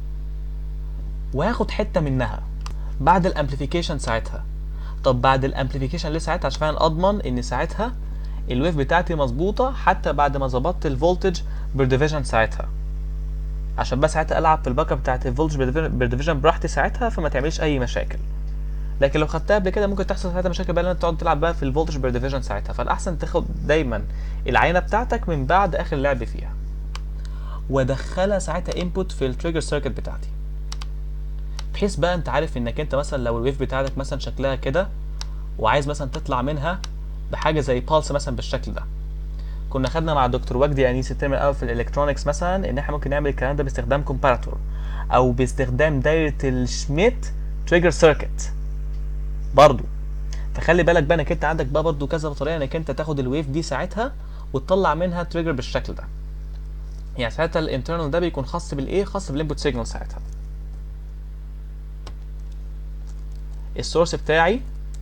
وهاخد حته منها بعد الامبليفيكيشن ساعتها طب بعد الامبليفيكيشن ليه ساعتها عشان فعلا اضمن ان ساعتها الويف بتاعتي مظبوطه حتى بعد ما ظبطت الفولتج بير ديفيجن ساعتها عشان بس ساعتها العب في الباك اب بتاعت الفولتج بير ديفيجن براحتي ساعتها فما تعملش اي مشاكل لكن لو خدتها قبل كده ممكن تحصل ساعتها مشاكل بقى انك تقعد تلعب بقى في الفولتج بير ديفيجن ساعتها فالاحسن تاخد دايما العينه بتاعتك من بعد اخر لعب فيها وادخلها ساعتها انبوت في التريجر سيركت بتاعتي بحيث بقى انت عارف انك انت مثلا لو الويف بتاعتك مثلا شكلها كده وعايز مثلا تطلع منها بحاجه زي بالس مثلا بالشكل ده كنا خدنا مع دكتور وجدي انيس الترم الاول في الالكترونكس مثلا ان احنا ممكن نعمل الكلام ده باستخدام كومباراتور او باستخدام دايره الشميت تريجر سيركت برضو فخلي بالك بقى انك انت عندك بقى برضو كذا طريقه انك انت تاخد الويف دي ساعتها وتطلع منها تريجر بالشكل ده يعني ساعتها الانترنال ده بيكون خاص بالايه خاص بالانبوت سيجنال ساعتها السورس بتاعي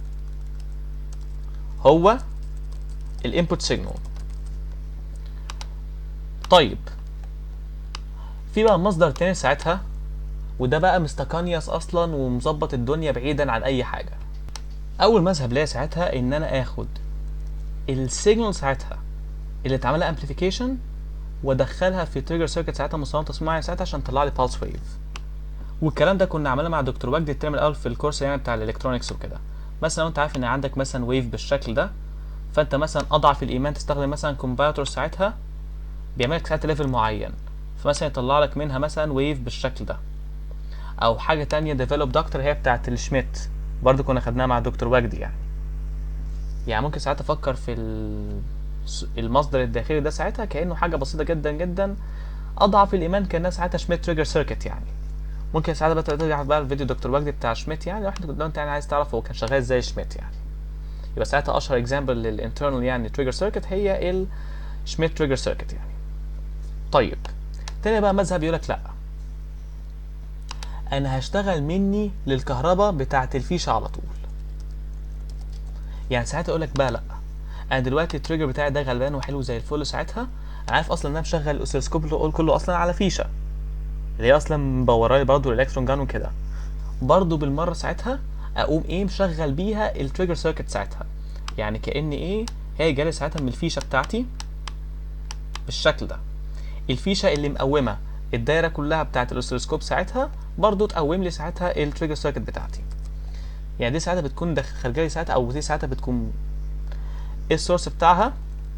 هو الانبوت سيجنال طيب في بقى مصدر تاني ساعتها وده بقى مستقنيس اصلا ومظبط الدنيا بعيدا عن اي حاجه اول مذهب ليا ساعتها ان انا اخد السيجنال ساعتها اللي اتعمل لها امبليفيكيشن وادخلها في تريجر سيركت ساعتها مصمم تصميمي ساعتها عشان تطلع لي بالس ويف والكلام ده كنا عملناه مع دكتور وجدي الترم الاول في الكورس يعني بتاع الالكترونكس وكده مثلا لو انت عارف ان عندك مثلا ويف بالشكل ده فانت مثلا اضعف الايمان تستخدم مثلا كومباوتر ساعتها بيعمل لك ساعتها ليفل معين فمثلا يطلع لك منها مثلا ويف بالشكل ده او حاجه تانية ديفلوب دكتور هي بتاعت الشميت برضو كنا خدناها مع دكتور وجدي يعني يعني ممكن ساعات افكر في ال... س- المصدر الداخلي ده ساعتها كانه حاجه بسيطه جدا جدا اضعف الايمان كانها ساعتها شميت تريجر سيركت يعني ممكن ساعتها بقى ترجع بقى الفيديو دكتور وجدي بتاع شميت يعني لو احنا لو انت يعني عايز تعرف هو كان شغال ازاي شميت يعني يبقى ساعتها اشهر اكزامبل للانترنال يعني تريجر سيركت هي الشميت تريجر سيركت يعني طيب تاني بقى مذهب يقول لك لا انا هشتغل مني للكهرباء بتاعه الفيشه على طول يعني ساعتها اقول لك بقى لا انا دلوقتي التريجر بتاعي ده غلبان وحلو زي الفل ساعتها انا عارف اصلا ان انا مشغل الاوسيلوسكوب اللي كله اصلا على فيشه اللي هي اصلا مبورالي برضه الالكترون جان وكده برضه بالمره ساعتها اقوم ايه مشغل بيها التريجر سيركت ساعتها يعني كان ايه هي جالي ساعتها من الفيشه بتاعتي بالشكل ده الفيشه اللي مقومه الدايره كلها بتاعت الاوسيلوسكوب ساعتها برضه تقوم لي ساعتها التريجر سيركت بتاعتي يعني دي ساعتها بتكون داخل خارجه لي ساعتها او دي ساعتها بتكون السورس بتاعها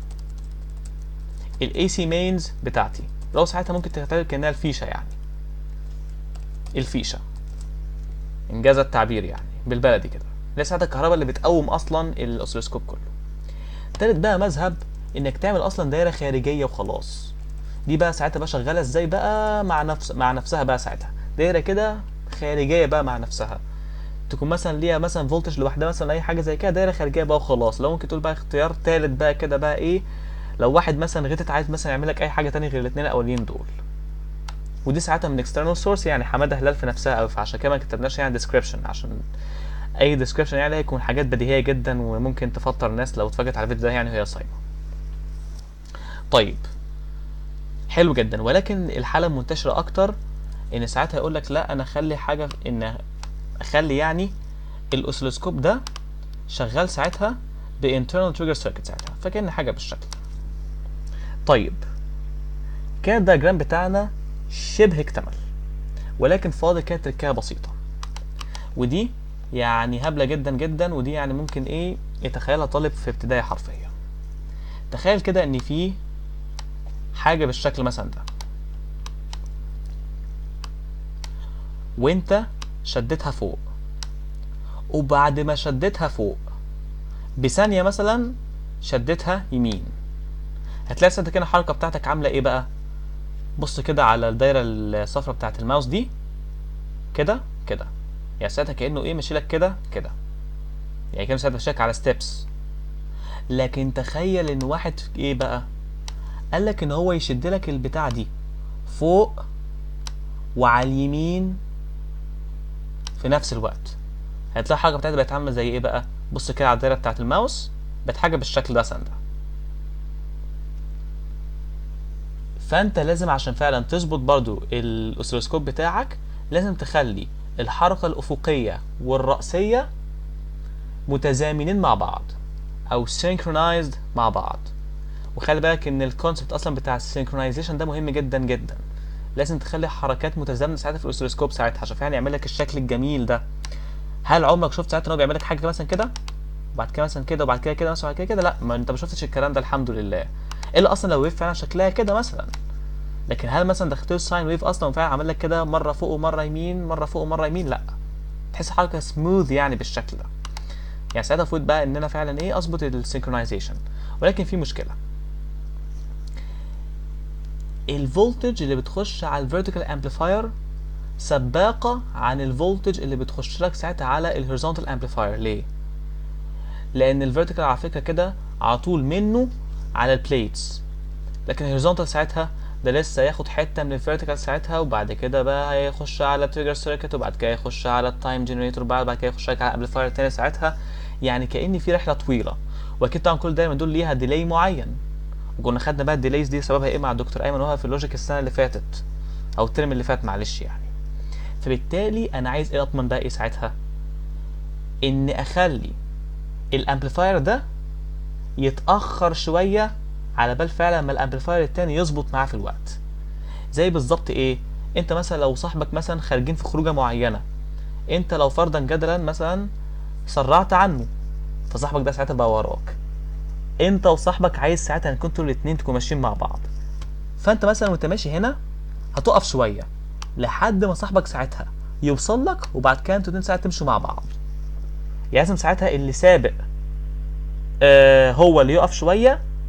الاي سي مينز بتاعتي لو ساعتها ممكن تعتبر كانها الفيشه يعني الفيشه انجاز التعبير يعني بالبلدي كده اللي هي ساعتها الكهرباء اللي بتقوم اصلا الاوسيلوسكوب كله تالت بقى مذهب انك تعمل اصلا دايره خارجيه وخلاص دي بقى ساعتها بقى شغاله ازاي بقى مع نفس مع نفسها بقى ساعتها دايره كده خارجيه بقى مع نفسها تكون مثلا ليها مثلا فولتج لوحدها مثلا اي حاجه زي كده دايره خارجيه بقى وخلاص لو ممكن تقول بقى اختيار تالت بقى كده بقى ايه لو واحد مثلا غتت عايز مثلا يعمل لك اي حاجه تانية غير الاثنين الاولين دول ودي ساعتها من اكسترنال سورس يعني حماده هلال في نفسها قوي فعشان كده ما كتبناش يعني ديسكريبشن عشان اي ديسكريبشن يعني هيكون حاجات بديهيه جدا وممكن تفطر الناس لو اتفرجت على الفيديو ده يعني وهي صايمه طيب حلو جدا ولكن الحاله المنتشره اكتر ان ساعتها يقول لك لا انا اخلي حاجه ان اخلي يعني الاوسيلوسكوب ده شغال ساعتها بانترنال تريجر سيركت ساعتها فكان حاجه بالشكل طيب كان الدياجرام بتاعنا شبه اكتمل ولكن فاضل كانت تركية بسيطة ودي يعني هبلة جدا جدا ودي يعني ممكن ايه يتخيلها طالب في ابتدائي حرفيا تخيل كده ان في حاجة بالشكل مثلا ده وانت شدتها فوق وبعد ما شدتها فوق بثانية مثلا شدتها يمين هتلاقي ساعتها كده الحركة بتاعتك عاملة ايه بقى بص كده على الدايرة الصفراء بتاعت الماوس دي كده كده يعني ساعتها كأنه ايه ماشي لك كده كده يعني كده ساعتها ماشيلك على ستيبس لكن تخيل ان واحد ايه بقى قال لك ان هو يشد لك البتاع دي فوق وعلى اليمين في نفس الوقت هتلاقي الحركه بتاعتها بقت عامله زي ايه بقى بص كده على الدايره بتاعت الماوس بقت حاجه بالشكل ده سنده فانت لازم عشان فعلا تظبط برضو الاوسيلوسكوب بتاعك لازم تخلي الحركه الافقيه والراسيه متزامنين مع بعض او synchronized مع بعض وخلي بالك ان الكونسبت اصلا بتاع السينكرونايزيشن ده مهم جدا جدا لازم تخلي حركات متزامنه ساعتها في الاوسيلوسكوب ساعتها عشان فعلا يعمل لك الشكل الجميل ده هل عمرك شفت ساعتها ان هو بيعمل لك حاجه مثلا كده وبعد كده مثلا كده وبعد كده كده مثلا وبعد كده كده لا ما انت ما شفتش الكلام ده الحمد لله الا اصلا لو ويف فعلا شكلها كده مثلا لكن هل مثلا دخلت له ساين ويف اصلا وفعلا عمل لك كده مره فوق ومره يمين مره فوق ومره يمين لا تحس حركه سموث يعني بالشكل ده يعني ساعتها المفروض بقى ان انا فعلا ايه اظبط السينكرونايزيشن ولكن في مشكله الفولتج اللي بتخش على الفيرتيكال امبليفاير سباقه عن الفولتج اللي بتخش لك ساعتها على الهوريزونتال امبليفاير ليه لان الفيرتيكال على فكره كده على طول منه على البليتس لكن الهوريزونتال ساعتها ده لسه ياخد حته من الفيرتيكال ساعتها وبعد كده بقى هيخش على التريجر سيركت وبعد كده يخش على التايم جنريتور بعد بعد كده يخش على الامبليفاير تاني ساعتها يعني كأن في رحله طويله واكيد طبعا كل دايما دول ليها ديلي معين وكنا خدنا بقى الديليز دي سببها ايه مع الدكتور ايمن وهو في اللوجيك السنه اللي فاتت او الترم اللي فات معلش يعني فبالتالي انا عايز ايه اضمن بقى ايه ساعتها ان اخلي الامبليفاير ده يتاخر شويه على بال فعلا ما الامبليفاير التاني يظبط معاه في الوقت زي بالظبط ايه انت مثلا لو صاحبك مثلا خارجين في خروجه معينه انت لو فرضا جدلا مثلا سرعت عنه فصاحبك ده ساعتها بقى وراك انت وصاحبك عايز ساعتها ان كنتوا الاتنين تكونوا ماشيين مع بعض فانت مثلا وانت ماشي هنا هتقف شويه لحد ما صاحبك ساعتها يوصل لك وبعد كده انتوا الاتنين ساعتها تمشوا مع بعض يعني لازم ساعتها اللي سابق آه هو اللي يقف شويه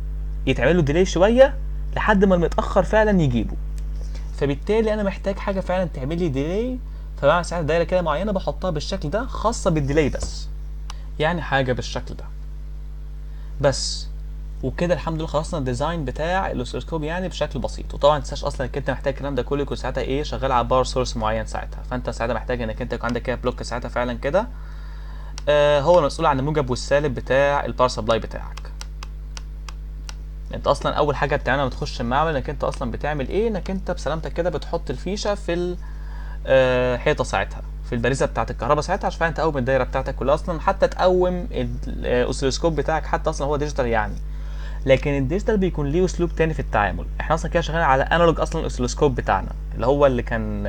يتعمل له ديلي شويه لحد ما المتاخر فعلا يجيبه فبالتالي انا محتاج حاجه فعلا تعمل لي ديلي فبعمل ساعتها دايره كده معينه بحطها بالشكل ده خاصه بالديلي بس يعني حاجه بالشكل ده بس وكده الحمد لله خلصنا الديزاين بتاع الاوسيلوسكوب يعني بشكل بسيط وطبعا ما تنساش اصلا انك انت محتاج الكلام ده كله يكون ساعتها ايه شغال على باور سورس معين ساعتها فانت ساعتها محتاج انك انت يكون عندك كده بلوك ساعتها فعلا كده آه هو المسؤول عن الموجب والسالب بتاع الباور سبلاي بتاعك انت اصلا اول حاجه بتعملها لما تخش المعمل انك انت اصلا بتعمل ايه انك انت بسلامتك كده بتحط الفيشه في الحيطه ساعتها في الباريزه بتاعه الكهرباء ساعتها عشان فعلا تقوم الدايره بتاعتك كلها اصلا حتى تقوم الاوسيلوسكوب بتاعك حتى اصلا هو ديجيتال يعني لكن الديجيتال بيكون ليه اسلوب تاني في التعامل احنا اصلا كده شغالين على انالوج اصلا الاوسيلوسكوب بتاعنا اللي هو اللي كان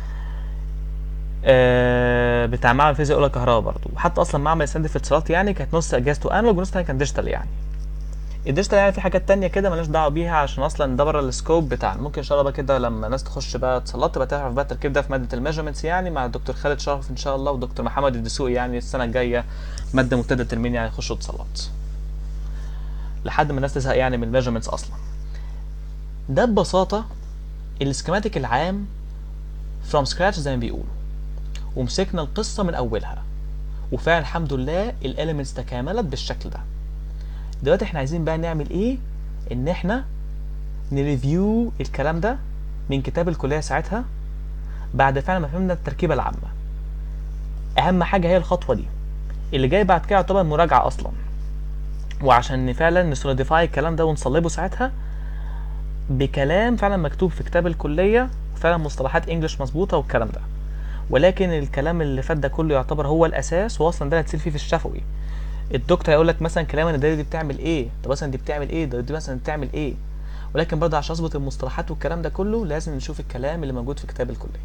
آه بتاع معمل فيزياء اولى كهرباء برضه وحتى اصلا معمل السند في اتصالات يعني كانت نص اجهزته انالوج ونص كان ديجيتال يعني الديجيتال يعني في حاجات تانية كده مالناش دعوه بيها عشان اصلا ده بره السكوب بتاعنا ممكن ان شاء الله بقى كده لما الناس تخش بقى اتصالات تبقى تعرف بقى التركيب ده في ماده الميجرمنتس يعني مع الدكتور خالد شرف ان شاء الله ودكتور محمد الدسوقي يعني السنه الجايه ماده مبتدأ ترمين يعني يخشوا اتصالات لحد ما الناس تزهق يعني من الميجرمنتس اصلا ده ببساطه السكيماتيك العام فروم سكراتش زي ما بيقولوا ومسكنا القصه من اولها وفعلا الحمد لله الاليمنتس تكاملت بالشكل ده دلوقتي احنا عايزين بقى نعمل ايه ان احنا نريفيو الكلام ده من كتاب الكليه ساعتها بعد فعلا ما فهمنا التركيبه العامه اهم حاجه هي الخطوه دي اللي جاي بعد كده يعتبر مراجعه اصلا وعشان فعلا نسوليديفاي الكلام ده ونصلبه ساعتها بكلام فعلا مكتوب في كتاب الكليه وفعلا مصطلحات انجلش مظبوطه والكلام ده ولكن الكلام اللي فات ده كله يعتبر هو الاساس واصلا ده هتسير فيه في الشفوي الدكتور هيقول لك مثلا كلام ان دي بتعمل ايه طب مثلا دي بتعمل ايه دي مثلا بتعمل ايه ولكن برضه عشان اظبط المصطلحات والكلام ده كله لازم نشوف الكلام اللي موجود في كتاب الكليه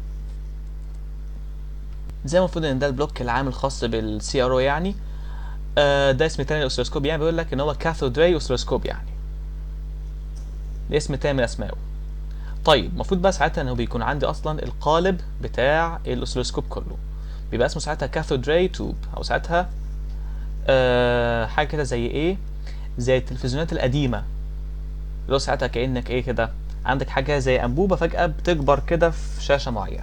زي ما المفروض ان ده البلوك العام الخاص بالسي ار او يعني آه ده اسم تاني للاوسيلوسكوب يعني بيقول لك ان هو كاثود راي اوسيلوسكوب يعني ده اسم تاني من اسمائه طيب المفروض بقى ساعتها انه بيكون عندي اصلا القالب بتاع الاوسيلوسكوب كله بيبقى اسمه ساعتها كاثود راي توب او ساعتها آه حاجه كده زي ايه زي التلفزيونات القديمه اللي هو ساعتها كانك ايه كده عندك حاجه زي انبوبه فجاه بتكبر كده في شاشه معينه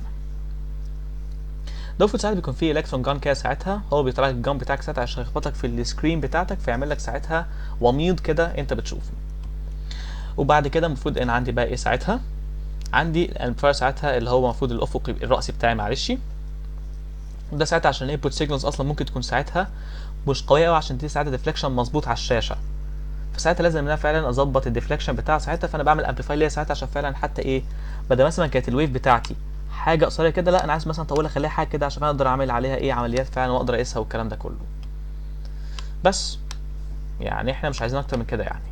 ده المفروض ساعتها بيكون فيه الكترون جان كده ساعتها هو بيطلع لك الجان بتاعك ساعتها عشان يخبطك في السكرين بتاعتك فيعمل لك ساعتها وميض كده انت بتشوفه وبعد كده المفروض ان عندي بقى ايه ساعتها عندي الامبليفاير ساعتها اللي هو المفروض الافقي الراسي بتاعي معلش ده ساعتها عشان الانبوت سيجنالز اصلا ممكن تكون ساعتها مش قويه قوي عشان تدي ساعتها ديفليكشن مظبوط على الشاشه فساعتها لازم ان انا فعلا اظبط الديفليكشن بتاعها ساعتها فانا بعمل امبليفاي ليها ساعتها عشان فعلا حتى ايه بدل مثلا كانت الويف بتاعتي حاجه قصيره كده لا انا عايز مثلا اطولها اخليها حاجه كده عشان اقدر اعمل عليها ايه عمليات فعلا واقدر اقيسها والكلام ده كله بس يعني احنا مش عايزين اكتر من كده يعني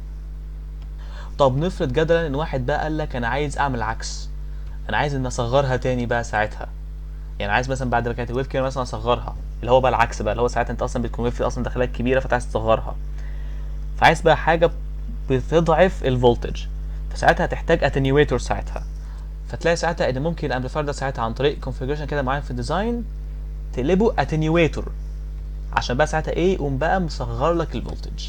طب نفرض جدلا ان واحد بقى قال لك انا عايز اعمل عكس انا عايز ان اصغرها تاني بقى ساعتها يعني عايز مثلا بعد ما كانت الويف كده مثلا اصغرها اللي هو بقى العكس بقى اللي هو ساعتها انت اصلا بتكون ويف اصلا داخلك كبيره فانت عايز تصغرها فعايز بقى حاجه بتضعف الفولتج فساعتها هتحتاج اتنيويتور ساعتها فتلاقي ساعتها ان ممكن الامبليفاير ده ساعتها عن طريق كونفيجريشن كده معين في الديزاين تقلبه اتنيويتور عشان بقى ساعتها ايه يقوم بقى مصغر لك الفولتج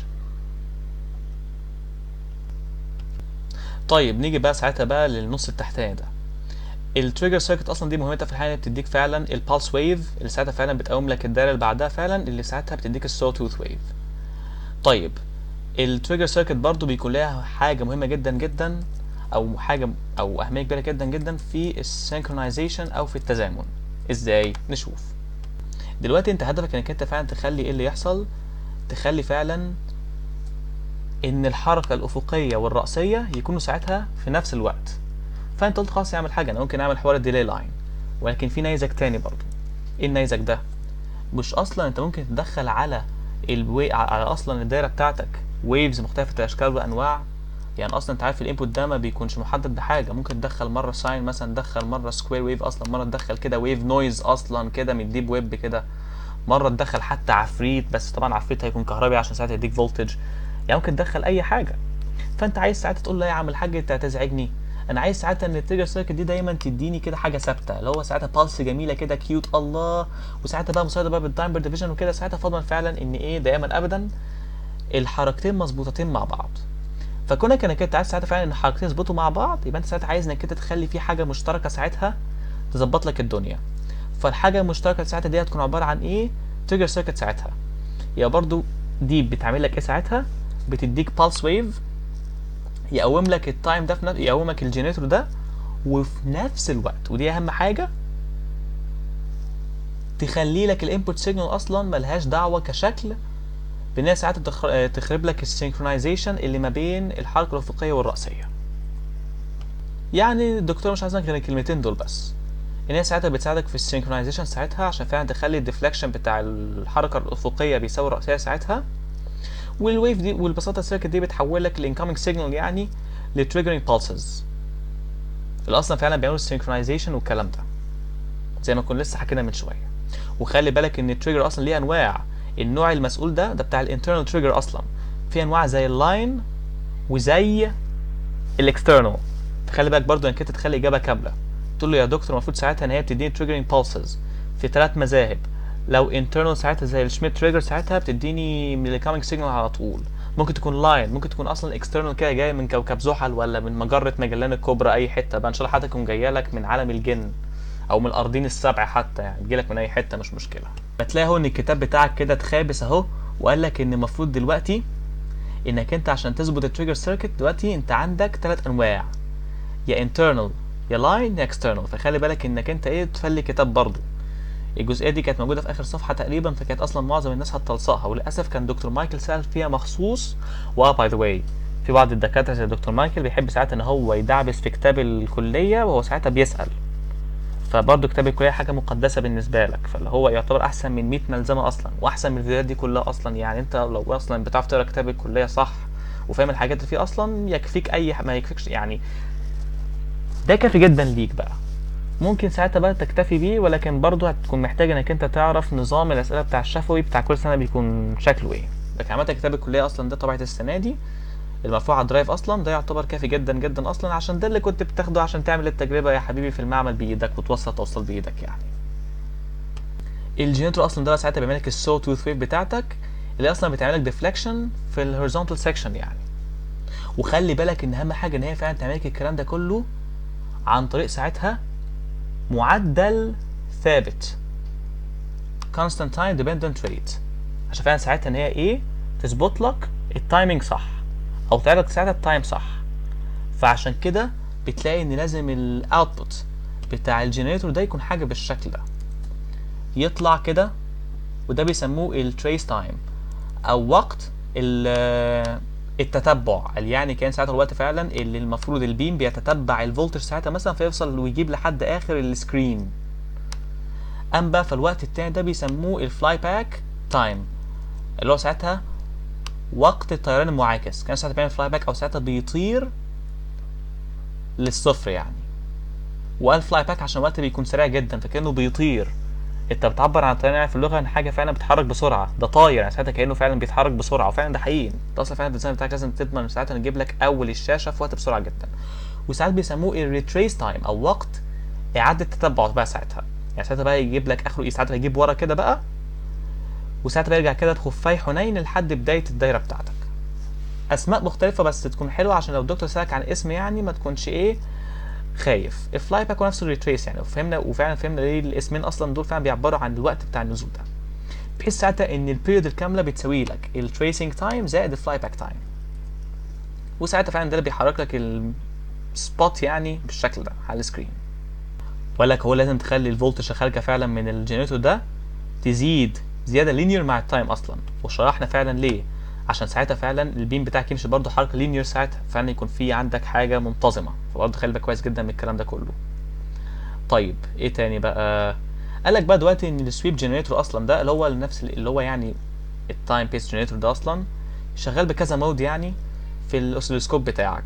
طيب نيجي بقى ساعتها بقى للنص التحتاني ده التريجر سيركت اصلا دي مهمتها في الحقيقه بتديك فعلا البالس ويف اللي ساعتها فعلا بتقوم لك الدايره اللي بعدها فعلا اللي ساعتها بتديك السو توث ويف طيب التريجر سيركت برضو بيكون لها حاجه مهمه جدا جدا او حاجه او اهميه كبيره جدا جدا في السينكرونايزيشن او في التزامن ازاي نشوف دلوقتي انت هدفك انك انت فعلا تخلي ايه اللي يحصل تخلي فعلا ان الحركه الافقيه والراسيه يكونوا ساعتها في نفس الوقت فانت قلت خلاص اعمل حاجه انا ممكن اعمل حوار الديلي لاين ولكن في نيزك تاني برضو ايه النيزك ده مش اصلا انت ممكن تدخل على الوي... على اصلا الدايره بتاعتك ويفز مختلفه الاشكال وانواع يعني اصلا انت عارف الانبوت ده ما بيكونش محدد بحاجه ممكن تدخل مره ساين مثلا تدخل مره سكوير ويف اصلا مره تدخل كده ويف نويز اصلا كده من الديب ويب كده مره تدخل حتى عفريت بس طبعا عفريت هيكون كهربي عشان ساعتها يديك فولتج يعني ممكن تدخل اي حاجه فانت عايز ساعتها تقول له يا عم الحاج انت هتزعجني انا عايز ساعتها ان التريجر سيركت دي دايما تديني كده حاجه ثابته اللي هو ساعتها بالس جميله كده كيوت الله وساعتها بقى مساعده بقى بالتايمر ديفيجن وكده ساعتها فضلا فعلا ان ايه دائما ابدا الحركتين مظبوطتين مع بعض فكونك انك انت عايز ساعتها فعلا ان الحركتين يظبطوا مع بعض يبقى انت ساعتها عايز انك انت تخلي في حاجه مشتركه ساعتها تظبط لك الدنيا فالحاجه المشتركه ساعتها دي هتكون عباره عن ايه تريجر سيركت ساعتها يبقى برضو دي بتعمل لك ايه ساعتها بتديك بالس ويف يقوم لك التايم ده في نفس يقومك الجنريتور ده وفي نفس الوقت ودي اهم حاجه تخلي لك الانبوت سيجنال اصلا ملهاش دعوه كشكل بان هي ساعات تخر- تخرب لك السينكرونايزيشن اللي ما بين الحركه الافقيه والراسيه يعني الدكتور مش عايزك غير الكلمتين دول بس ان هي ساعتها بتساعدك في السينكرونايزيشن ساعتها عشان فعلا تخلي الديفليكشن بتاع الحركه الافقيه بيساوي الراسيه ساعتها والويف دي والبساطه السيركت دي بتحول لك الانكoming سيجنال يعني لتريجرنج بالسز اللي اصلا فعلا بيعملوا السينكرونايزيشن والكلام ده زي ما كنا لسه حكينا من شويه وخلي بالك ان التريجر اصلا ليه انواع النوع المسؤول ده ده بتاع الانترنال تريجر اصلا في انواع زي اللاين وزي الاكسترنال خلي بالك برضو انك انت تخلي اجابه كامله تقول له يا دكتور المفروض ساعتها ان هي بتديني تريجرنج بالسز في ثلاث مذاهب لو انترنال ساعتها زي الشميت تريجر ساعتها بتديني من الكامينج سيجنال على طول ممكن تكون لاين ممكن تكون اصلا اكسترنال كده جايه من كوكب زحل ولا من مجره مجلان الكبرى اي حته بقى ان شاء الله حتى تكون جايه لك من عالم الجن او من الارضين السبع حتى يعني تجيلك من اي حته مش مشكله بتلاقي اهو ان الكتاب بتاعك كده اتخابس اهو وقال لك ان المفروض دلوقتي انك انت عشان تظبط التريجر سيركت دلوقتي انت عندك ثلاث انواع يا internal يا line يا external فخلي بالك انك انت ايه تفلي كتاب برضو الجزئيه دي كانت موجوده في اخر صفحه تقريبا فكانت اصلا معظم الناس هتلصقها وللاسف كان دكتور مايكل سال فيها مخصوص واه باي ذا واي في بعض الدكاتره زي دكتور مايكل بيحب ساعات ان هو يدعبس في كتاب الكليه وهو ساعتها بيسال فبرضه كتاب الكليه حاجه مقدسه بالنسبه لك فاللي هو يعتبر احسن من 100 ملزمه اصلا واحسن من الفيديوهات دي كلها اصلا يعني انت لو اصلا بتعرف تقرا كتاب الكليه صح وفاهم الحاجات اللي فيه اصلا يكفيك اي ح- ما يكفيكش يعني ده كافي جدا ليك بقى ممكن ساعتها بقى تكتفي بيه ولكن برضه هتكون محتاج انك انت تعرف نظام الاسئله بتاع الشفوي بتاع كل سنه بيكون شكله ايه لكن عامه كتاب الكليه اصلا ده طبعه السنه دي المرفوع على الدرايف اصلا ده يعتبر كافي جدا جدا اصلا عشان ده اللي كنت بتاخده عشان تعمل التجربه يا حبيبي في المعمل بايدك وتوصل توصل بايدك يعني الجينيتور اصلا ده بقى ساعتها بيعمل لك السو توث ويف بتاعتك اللي اصلا بتعمل لك ديفليكشن في الهوريزونتال سيكشن يعني وخلي بالك ان اهم حاجه ان هي فعلا تعمل لك الكلام ده كله عن طريق ساعتها معدل ثابت constant time dependent rate عشان فعلا ساعتها ان هي ايه تظبط لك التايمينج صح او تعرض لك ساعتها التايم صح فعشان كده بتلاقي ان لازم الاوتبوت بتاع الجنريتور ده يكون حاجه بالشكل ده يطلع كده وده بيسموه التريس تايم او وقت ال- التتبع اللي يعني كان ساعتها الوقت فعلا اللي المفروض البيم بيتتبع الفولتج ساعتها مثلا فيوصل ويجيب لحد اخر السكرين اما بقى في الوقت التاني ده بيسموه الفلاي باك تايم اللي هو ساعتها وقت الطيران المعاكس كان ساعتها بيعمل فلاي باك او ساعتها بيطير للصفر يعني وقال فلاي باك عشان الوقت بيكون سريع جدا فكانه بيطير انت بتعبر عن الطيران يعني في اللغه ان حاجه فعلا بتتحرك بسرعه ده طاير يعني ساعتها كانه فعلا بيتحرك بسرعه وفعلا ده حقيقي انت اصلا فعلا الديزاين بتاعك لازم تضمن ساعتها نجيب لك اول الشاشه في وقت بسرعه جدا وساعات بيسموه الريتريس تايم او وقت اعاده تتبع بقى ساعتها يعني ساعتها بقى يجيب لك اخره ايه ساعتها يجيب ورا كده بقى وساعتها بيرجع كده بخفاي حنين لحد بدايه الدايره بتاعتك اسماء مختلفه بس تكون حلوه عشان لو الدكتور سالك عن اسم يعني ما تكونش ايه خايف الفلاي باك ونفس الريتريس يعني وفهمنا وفعلا فهمنا ليه الاسمين اصلا دول فعلا بيعبروا عن الوقت بتاع النزول ده بحيث ساعتها ان البيريود الكامله بتساوي لك التريسنج تايم زائد الفلاي باك تايم وساعتها فعلا ده اللي بيحرك لك السبوت يعني بالشكل ده على السكرين وقال لك هو لازم تخلي الفولتج خارجه فعلا من الجنريتور ده تزيد زياده لينير مع التايم اصلا وشرحنا فعلا ليه عشان ساعتها فعلا البيم بتاعك يمشي برضه حركه لينير ساعتها فعلا يكون في عندك حاجه منتظمه فبرضه خلي بالك كويس جدا من الكلام ده كله طيب ايه تاني بقى قال لك بقى دلوقتي ان السويب جنريتور اصلا ده اللي هو نفس اللي هو يعني التايم بيس جنريتور ده اصلا شغال بكذا مود يعني في الاوسيلوسكوب بتاعك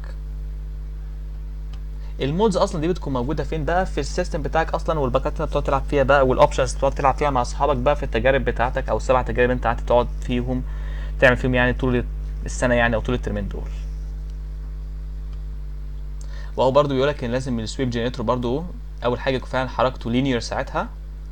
المودز اصلا دي بتكون موجوده فين بقى في السيستم بتاعك اصلا والباكات اللي بتقعد تلعب فيها بقى والاوبشنز بتقعد تلعب فيها مع اصحابك بقى في التجارب بتاعتك او السبع تجارب انت قعدت تقعد فيهم تعمل فيهم يعني طول السنه يعني او طول الترمين دول وهو برضو بيقول لك ان لازم السويب جنريتور برضو اول حاجه يكون فعلا حركته لينير ساعتها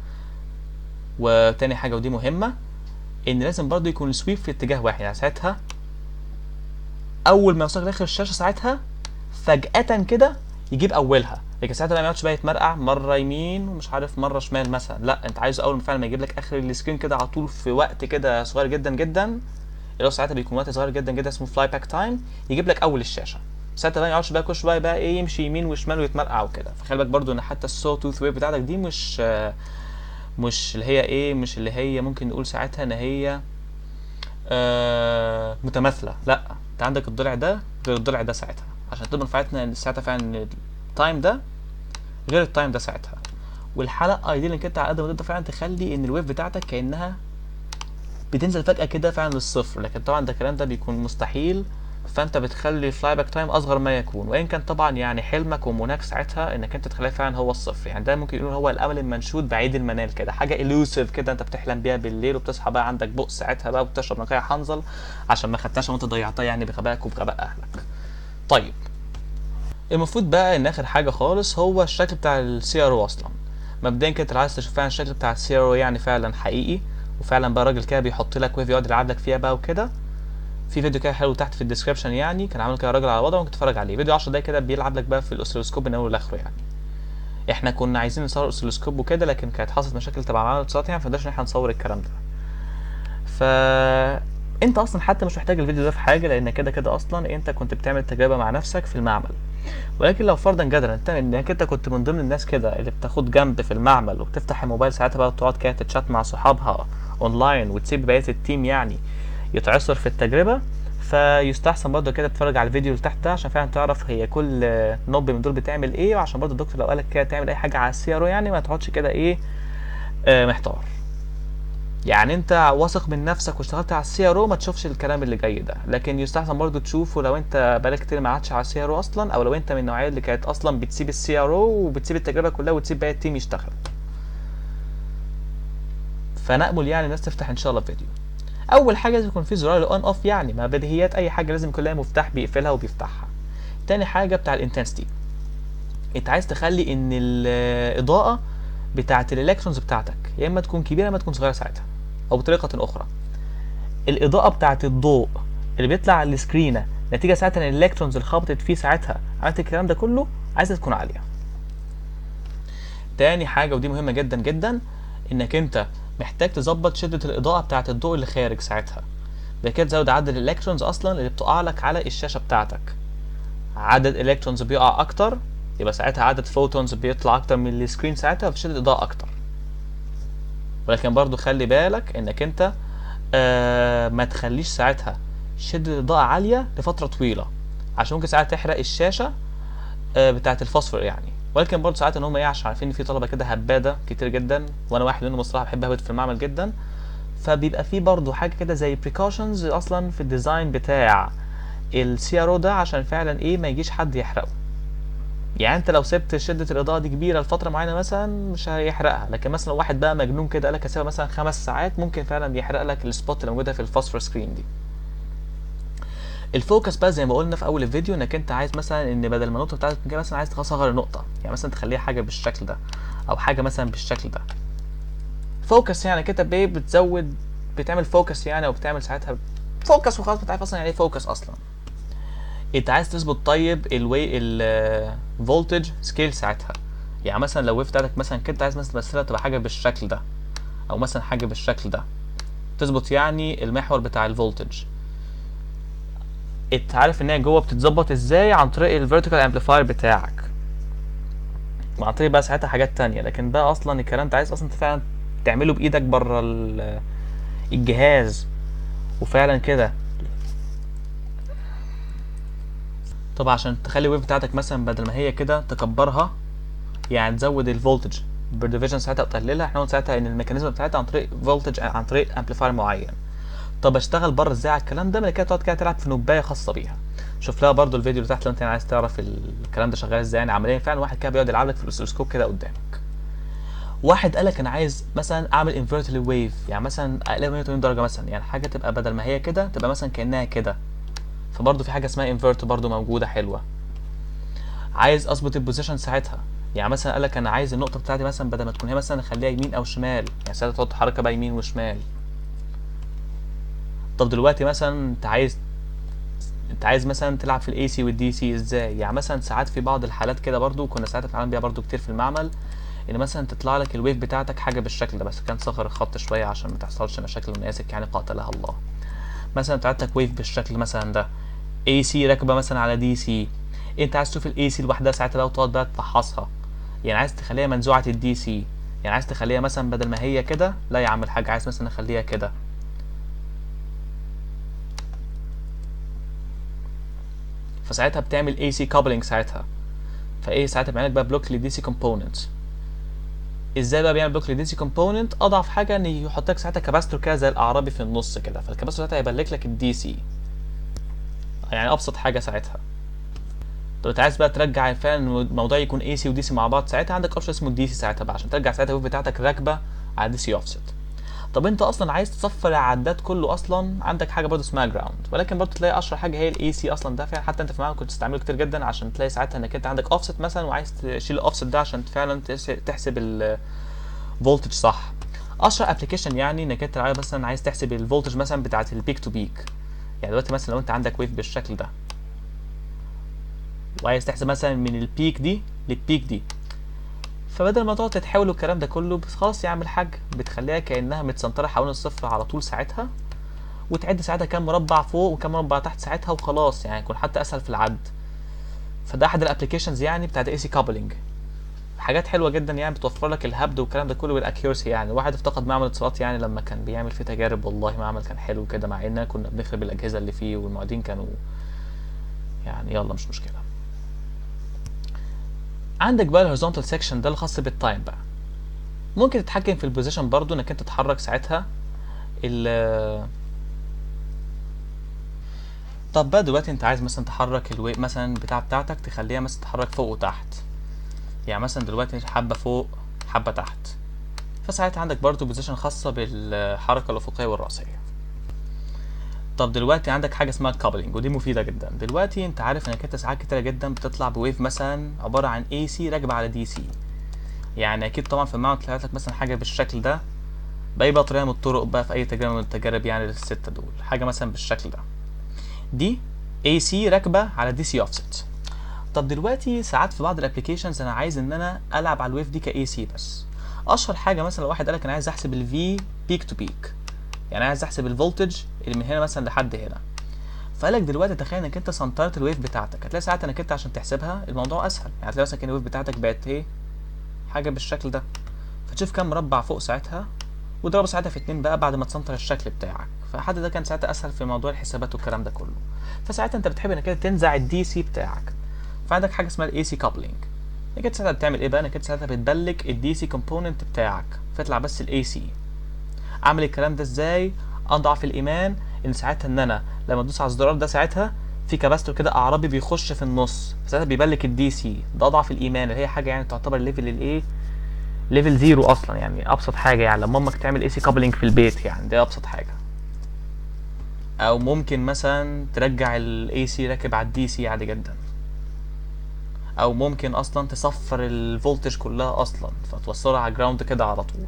وتاني حاجه ودي مهمه ان لازم برضو يكون السويب في اتجاه واحد يعني ساعتها اول ما يوصلك لاخر الشاشه ساعتها فجاه كده يجيب اولها لكن ساعتها بقى ما يقعدش بقى يتمرقع مره يمين ومش عارف مره شمال مثلا لا انت عايزه اول ما فعلا ما يجيب لك اخر السكرين كده على طول في وقت كده صغير جدا جدا اللي هو ساعتها بيكون وقت صغير جدا جدا اسمه فلاي باك تايم يجيب لك اول الشاشه ساعتها بقى ما يقعدش بقى كل شويه بقى ايه يمشي يمين وشمال ويتمرقع وكده فخلي بالك برضو ان حتى السو توث ويف بتاعتك دي مش آه، مش اللي هي ايه مش اللي هي ممكن نقول ساعتها ان هي آه متماثله لا انت عندك الضلع ده غير الضلع ده ساعتها عشان تبقى نفعتنا ان ساعتها فعلا ان التايم ده غير التايم ده ساعتها والحلقه ايديال انك انت على قد ما تقدر فعلا تخلي ان الويف بتاعتك كانها بتنزل فجاه كده فعلا للصفر لكن طبعا ده الكلام ده بيكون مستحيل فانت بتخلي الفلاي باك تايم اصغر ما يكون وان كان طبعا يعني حلمك ومناك ساعتها انك انت تخليه فعلا هو الصفر يعني ده ممكن يقول هو الامل المنشود بعيد المنال كده حاجه الوسيف كده انت بتحلم بيها بالليل وبتصحى بقى عندك بؤس ساعتها بقى وبتشرب نقايا حنظل عشان ما خدتهاش وانت ضيعتها يعني بغبائك وبغباء اهلك طيب المفروض بقى ان اخر حاجه خالص هو الشكل بتاع السي ار او اصلا مبدئيا كده لو عايز تشوف فعلا الشكل بتاع السي ار او يعني فعلا حقيقي وفعلا بقى راجل كده بيحط لك ويف يقعد يلعب لك فيها بقى وكده في فيديو كده حلو تحت في الديسكربشن يعني كان عامل كده راجل على وضعه ممكن تتفرج عليه فيديو 10 دقايق كده بيلعب لك بقى في الاوسيلوسكوب من اول لاخره يعني احنا كنا عايزين نصور الاوسيلوسكوب وكده لكن كانت حصلت مشاكل تبع معانا الاتصالات يعني فقدرناش ان احنا نصور الكلام ده ف انت اصلا حتى مش محتاج الفيديو ده في حاجه لان كده كده اصلا انت كنت بتعمل تجربه مع نفسك في المعمل ولكن لو فرضا جدلا انت انك انت كنت من ضمن الناس كده اللي بتاخد جنب في المعمل وبتفتح الموبايل ساعتها بقى وتقعد كده تتشات مع صحابها اونلاين وتسيب بقيه التيم يعني يتعصر في التجربه فيستحسن برضه كده تتفرج على الفيديو اللي تحت ده عشان فعلا تعرف هي كل نوب من دول بتعمل ايه وعشان برضه الدكتور لو قالك كده تعمل اي حاجه على السي ار يعني ما تقعدش كده ايه آه محتار يعني انت واثق من نفسك واشتغلت على السي ار ما تشوفش الكلام اللي جاي ده لكن يستحسن برضه تشوفه لو انت بقالك كتير ما قعدتش على السي ار اصلا او لو انت من النوعيه اللي كانت اصلا بتسيب السي ار وبتسيب التجربه كلها وتسيب باقي التيم يشتغل فنأمل يعني الناس تفتح ان شاء الله الفيديو اول حاجه لازم يكون في زرار الاون اوف يعني ما بديهيات اي حاجه لازم يكون لها مفتاح بيقفلها وبيفتحها تاني حاجه بتاع الانتنسيتي انت عايز تخلي ان الاضاءه بتاعه الالكترونز بتاعتك يا اما تكون كبيره يا اما تكون صغيره ساعتها او بطريقه اخرى الاضاءه بتاعه الضوء اللي بيطلع على السكرينه نتيجه ساعتها ان الالكترونز اللي خبطت فيه ساعتها عملت الكلام ده كله عايزها تكون عاليه تاني حاجه ودي مهمه جدا جدا انك انت محتاج تظبط شده الاضاءه بتاعه الضوء اللي خارج ساعتها ده كده تزود عدد الالكترونز اصلا اللي بتقع لك على الشاشه بتاعتك عدد الكترونز بيقع اكتر يبقى ساعتها عدد فوتونز بيطلع اكتر من السكرين ساعتها في شده اضاءه اكتر ولكن برضو خلي بالك انك انت آه ما تخليش ساعتها شده الاضاءه عاليه لفتره طويله عشان ممكن ساعتها تحرق الشاشه آه بتاعه الفوسفور يعني ولكن برضه ساعات ان هم ايه عشان عارفين ان في طلبه كده هباده كتير جدا وانا واحد منهم الصراحه بحب اهبد في المعمل جدا فبيبقى في برضه حاجه كده زي بريكوشنز اصلا في الديزاين بتاع السي ار او ده عشان فعلا ايه ما يجيش حد يحرقه يعني انت لو سبت شده الاضاءه دي كبيره لفتره معينه مثلا مش هيحرقها لكن مثلا واحد بقى مجنون كده قال لك اسيبها مثلا خمس ساعات ممكن فعلا يحرق لك السبوت اللي موجوده في الفوسفور سكرين دي الفوكس بقى زي ما قلنا في اول الفيديو انك انت عايز مثلا ان بدل ما النقطه بتاعتك كده مثلا عايز تصغر النقطه يعني مثلا تخليها حاجه بالشكل ده او حاجه مثلا بالشكل ده فوكس يعني كده بايه بتزود بتعمل فوكس يعني او بتعمل ساعتها فوكس وخلاص انت عارف اصلا يعني ايه فوكس اصلا انت عايز تظبط طيب الوي الفولتج سكيل ساعتها يعني مثلا لو ويف بتاعتك مثلا كده عايز مثلا تمثلها تبقى حاجه بالشكل ده او مثلا حاجه بالشكل ده تظبط يعني المحور بتاع الفولتج انت عارف ان هي جوه بتتظبط ازاي عن طريق الفيرتيكال امبليفاير بتاعك وعن طريق بقى ساعتها حاجات تانية لكن بقى اصلا الكلام انت عايز اصلا فعلا تعمله بايدك بره الجهاز وفعلا كده طبعا عشان تخلي الويف بتاعتك مثلا بدل ما هي كده تكبرها يعني تزود الفولتج بالديفيجن ساعتها تقللها احنا قلنا ساعتها ان الميكانيزم بتاعتها عن طريق فولتج عن طريق امبليفاير معين طب اشتغل بره ازاي على الكلام ده من كده تقعد كده تلعب في نوبايه خاصه بيها شوف لها برضو الفيديو اللي تحت لو انت عايز تعرف الكلام ده شغال ازاي يعني عمليا فعلا واحد كده بيقعد يلعب لك في الاوسيلوسكوب كده قدامك واحد قال لك انا عايز مثلا اعمل انفيرت للويف يعني مثلا اقلبها 180 درجه مثلا يعني حاجه تبقى بدل ما هي كده تبقى مثلا كانها كده فبرضه في حاجه اسمها انفيرت برضه موجوده حلوه عايز اظبط البوزيشن ساعتها يعني مثلا قال لك انا عايز النقطه بتاعتي مثلا بدل ما تكون هي مثلا اخليها يمين او شمال يعني ساعتها تحط حركه بقى يمين وشمال طب دلوقتي مثلا انت عايز انت عايز مثلا تلعب في الاي سي والدي سي ازاي يعني مثلا ساعات في بعض الحالات كده برضو كنا ساعات بنتعامل بيها برضو كتير في المعمل ان مثلا تطلع لك الويف بتاعتك حاجه بالشكل ده بس كان صغر الخط شويه عشان ما تحصلش مشاكل وناسك يعني قاتلها الله مثلا طلعت لك ويف بالشكل مثلا ده اي سي راكبه مثلا على دي سي انت عايز تشوف الاي سي لوحدها ساعتها لو تقعد بقى تفحصها يعني عايز تخليها منزوعه الدي سي يعني عايز تخليها مثلا بدل ما هي كده لا يا عم الحاج عايز مثلا اخليها كده فساعتها بتعمل اي سي كابلنج ساعتها فايه ساعتها بيعمل لك بقى بلوك لدي سي كومبوننت ازاي بقى بيعمل بلوك لدي سي كومبوننت اضعف حاجه ان يحط لك ساعتها كاباستور كده زي الاعرابي في النص كده فالكاباستور ساعتها يبلك لك الدي سي يعني ابسط حاجه ساعتها طب انت عايز بقى ترجع فعلا الموضوع يكون اي سي ودي سي مع بعض ساعتها عندك اوبشن اسمه الدي سي ساعتها بقى عشان ترجع ساعتها الويف بتاعتك راكبه على دي سي اوفست طب انت اصلا عايز تصفر العداد كله اصلا عندك حاجه برضه اسمها جراوند ولكن برضه تلاقي اشهر حاجه هي الاي سي اصلا ده فعلا حتى انت في المعمل كنت تستعمله كتير جدا عشان تلاقي ساعتها انك انت عندك اوفست مثلا وعايز تشيل الاوفست ده عشان فعلا تحسب الفولتج صح اشهر ابلكيشن يعني انك انت عايز مثلا عايز تحسب الفولتج مثلا بتاعت البيك تو بيك يعني دلوقتي مثلا لو انت عندك ويف بالشكل ده وعايز تحسب مثلا من البيك دي للبيك دي فبدل ما تقعد تتحاول والكلام ده كله بس خلاص يعمل حاجة بتخليها كأنها متسنطرة حوالين الصفر على طول ساعتها وتعد ساعتها كام مربع فوق وكام مربع تحت ساعتها وخلاص يعني يكون حتى أسهل في العد فده أحد الأبلكيشنز يعني بتاعت اي سي كابلنج حاجات حلوة جدا يعني بتوفر لك الهبد والكلام ده كله والاكيورسي يعني الواحد افتقد معمل اتصالات يعني لما كان بيعمل فيه تجارب والله معمل كان حلو كده مع اننا كنا بنخرب الأجهزة اللي فيه والمعيدين كانوا يعني يلا مش مشكلة عندك بقى الهوريزونتال سيكشن ده الخاص بالتايم بقى ممكن تتحكم في البوزيشن برضو انك انت تتحرك ساعتها ال طب بقى دلوقتي انت عايز مثلا تحرك الوي مثلا بتاع بتاعتك تخليها مثلا تتحرك فوق وتحت يعني مثلا دلوقتي حبه فوق حبه تحت فساعتها عندك برضو بوزيشن خاصه بالحركه الافقيه والراسيه طب دلوقتي عندك حاجه اسمها كابلنج ودي مفيده جدا دلوقتي انت عارف انك انت ساعات كتيره جدا بتطلع بويف مثلا عباره عن اي سي راكبه على دي سي يعني اكيد طبعا في المعمل طلعت لك مثلا حاجه بالشكل ده باي بقى طريقه من الطرق بقى في اي تجربه من التجارب يعني للسته دول حاجه مثلا بالشكل ده دي اي سي راكبه على دي سي اوفست طب دلوقتي ساعات في بعض الابلكيشنز انا عايز ان انا العب على الويف دي كاي سي بس اشهر حاجه مثلا لو واحد قال لك انا عايز احسب الفي بيك تو بيك يعني عايز احسب الفولتج اللي من هنا مثلا لحد هنا فقالك دلوقتي تخيل انك انت سنترت الويف بتاعتك هتلاقي ساعتها انك انت عشان تحسبها الموضوع اسهل يعني هتلاقي مثلا ان الويف بتاعتك بقت ايه حاجه بالشكل ده فتشوف كام مربع فوق ساعتها واضربه ساعتها في اتنين بقى بعد ما تسنتر الشكل بتاعك فحد ده كان ساعتها اسهل في موضوع الحسابات والكلام ده كله فساعتها انت بتحب انك انت تنزع الدي سي بتاعك فعندك حاجه اسمها الاي سي كابلنج انك انت ساعتها بتعمل ايه بقى انك انت ساعتها بتبلك الدي سي كومبوننت بتاعك فيطلع بس الاي سي اعمل الكلام ده ازاي اضعف الايمان ان ساعتها ان انا لما ادوس على الزرار ده ساعتها في كباستور كده اعرابي بيخش في النص ساعتها بيبلك الدي سي ده اضعف الايمان اللي هي حاجه يعني تعتبر ليفل الايه ليفل زيرو اصلا يعني ابسط حاجه يعني لما امك تعمل اي سي كابلنج في البيت يعني ده ابسط حاجه او ممكن مثلا ترجع الاي سي راكب على الدي سي عادي جدا او ممكن اصلا تصفر الفولتج كلها اصلا فتوصلها على الجراوند كده على طول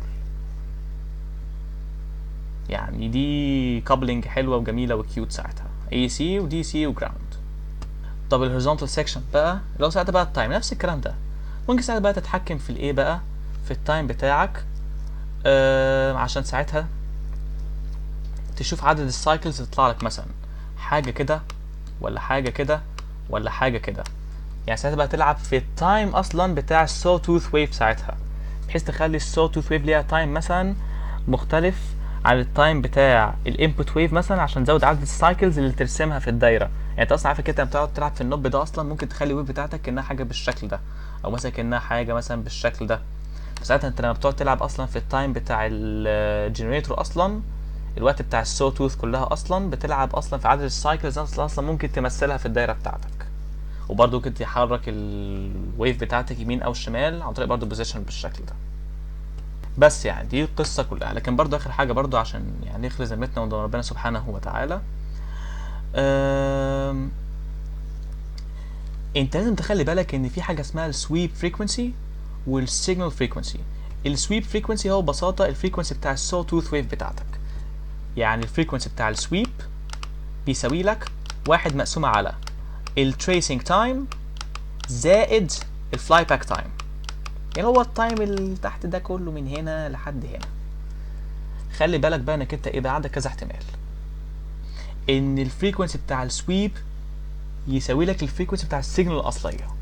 يعني دي كابلنج حلوه وجميله وكيوت ساعتها اي سي ودي سي وجراوند طب الهوريزونتال سيكشن بقى لو ساعتها بقى التايم نفس الكلام ده ممكن ساعتها بقى تتحكم في الايه بقى في التايم بتاعك آه عشان ساعتها تشوف عدد السايكلز تطلع لك مثلا حاجه كده ولا حاجه كده ولا حاجه كده يعني ساعتها بقى تلعب في التايم اصلا بتاع السو توث ويف ساعتها بحيث تخلي السو توث ويف ليها تايم مثلا مختلف عن التايم بتاع الانبوت ويف مثلا عشان تزود عدد السايكلز اللي ترسمها في الدايره يعني انت اصلا عارف كده لما بتقعد تلعب في النوب ده اصلا ممكن تخلي الويف بتاعتك كانها حاجه بالشكل ده او مثلا كانها حاجه مثلا بالشكل ده فساعتها انت لما بتقعد تلعب اصلا في التايم بتاع الجنريتور اصلا الوقت بتاع السو توث كلها اصلا بتلعب اصلا في عدد السايكلز اصلا اصلا ممكن تمثلها في الدايره بتاعتك وبرده ممكن تحرك الويف بتاعتك يمين او شمال عن طريق برده بوزيشن بالشكل ده بس يعني دي القصة كلها لكن برضو آخر حاجة برضو عشان يعني نخلي ذمتنا وندور ربنا سبحانه وتعالى أم... انت لازم تخلي بالك ان في حاجة اسمها السويب فريكونسي والسيجنال فريكونسي السويب فريكونسي هو ببساطة الفريكونسي بتاع السو توث ويف بتاعتك يعني الفريكونسي بتاع السويب بيساوي لك واحد مقسومة على التريسنج تايم زائد الفلاي باك تايم يعني هو التايم اللي تحت ده كله من هنا لحد هنا خلي بالك بقى انك انت ايه بقى عندك كذا احتمال ان الفريكونسي بتاع السويب يساوي لك الفريكونسي بتاع السيجنال الاصليه